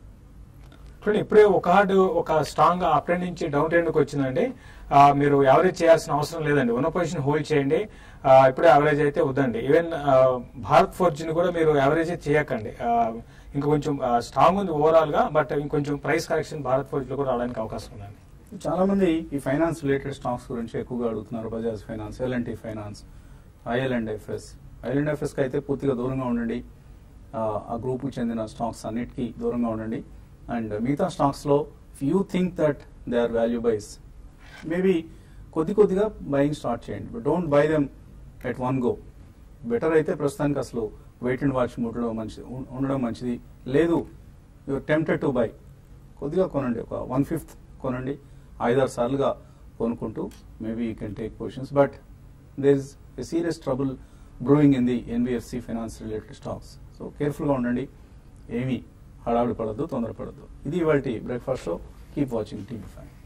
చూడండి ఇప్పుడే ఒక కార్డు ఒక స్ట్రాంగ్ అప్ ట్రెండ్ నుంచి డౌన్ ట్రెండ్ కి వచ్చిందండి ఆ, మీరు యావరేజ్ చేయాల్సిన అవసరం లేదండి ఉన్న పొజిషన్ హోల్డ్ చేయండి ఆ, ఇప్పుడే యావరేజ్ అయితే వద్దండి ఈవెన్ ఆ, భారత్ ఫోర్జ్ ని కూడా మీరు యావరేజ్ చేయకండి ఆ, ఇంకా కొంచెం స్ట్రాంగ్ ఉంది ఓవరాల్ గా బట్ ఇంకొంచెం ప్రైస్ కరెక్షన్ భారత్ ఫోర్జ్ లో కూడా రావడానికి అవకాశం ఉందండి చాలా మంది ఈ ఫైనాన్స్ రిలేటెడ్ స్టాక్స్ గురించి ఎక్కువగా అడుగుతున్నారు Bajaj finance L and T finance IL and FS IL and FS కి అయితే పూర్తిగా దూరంగా ఉండండి ఆ, ఆ గ్రూప్ కి చెందిన స్టాక్స్ అన్నిటికీ దూరంగా ఉండండి అండ్ మిగతా స్టాక్స్ లో you think that they are value buys maybe కొద్ది కొద్దిగా బయింగ్ స్టార్ట్ చేయండి but don't buy them at one go better అయితే ప్రస్తుతానికి అసలు వెయిట్ అండ్ వాచ్ ఉండడం మంచిది ఉం- ఉండడం మంచిది లేదు యువర్ టెంప్టెడ్ టు బై కొద్దిగా కొనండి ఒక వన్ ఫిఫ్త్ కొనండి ఐదారు సార్లుగా కొనుక్కుంటూ maybe you can take positions but there is a serious trouble brewing in the NBFC finance related stocks so కేర్ఫుల్గా ఉండండి ఏమీ హడావిడి పడద్దు తొందరపడద్దు ఇది ఇవాళ breakfast show keep watching TV five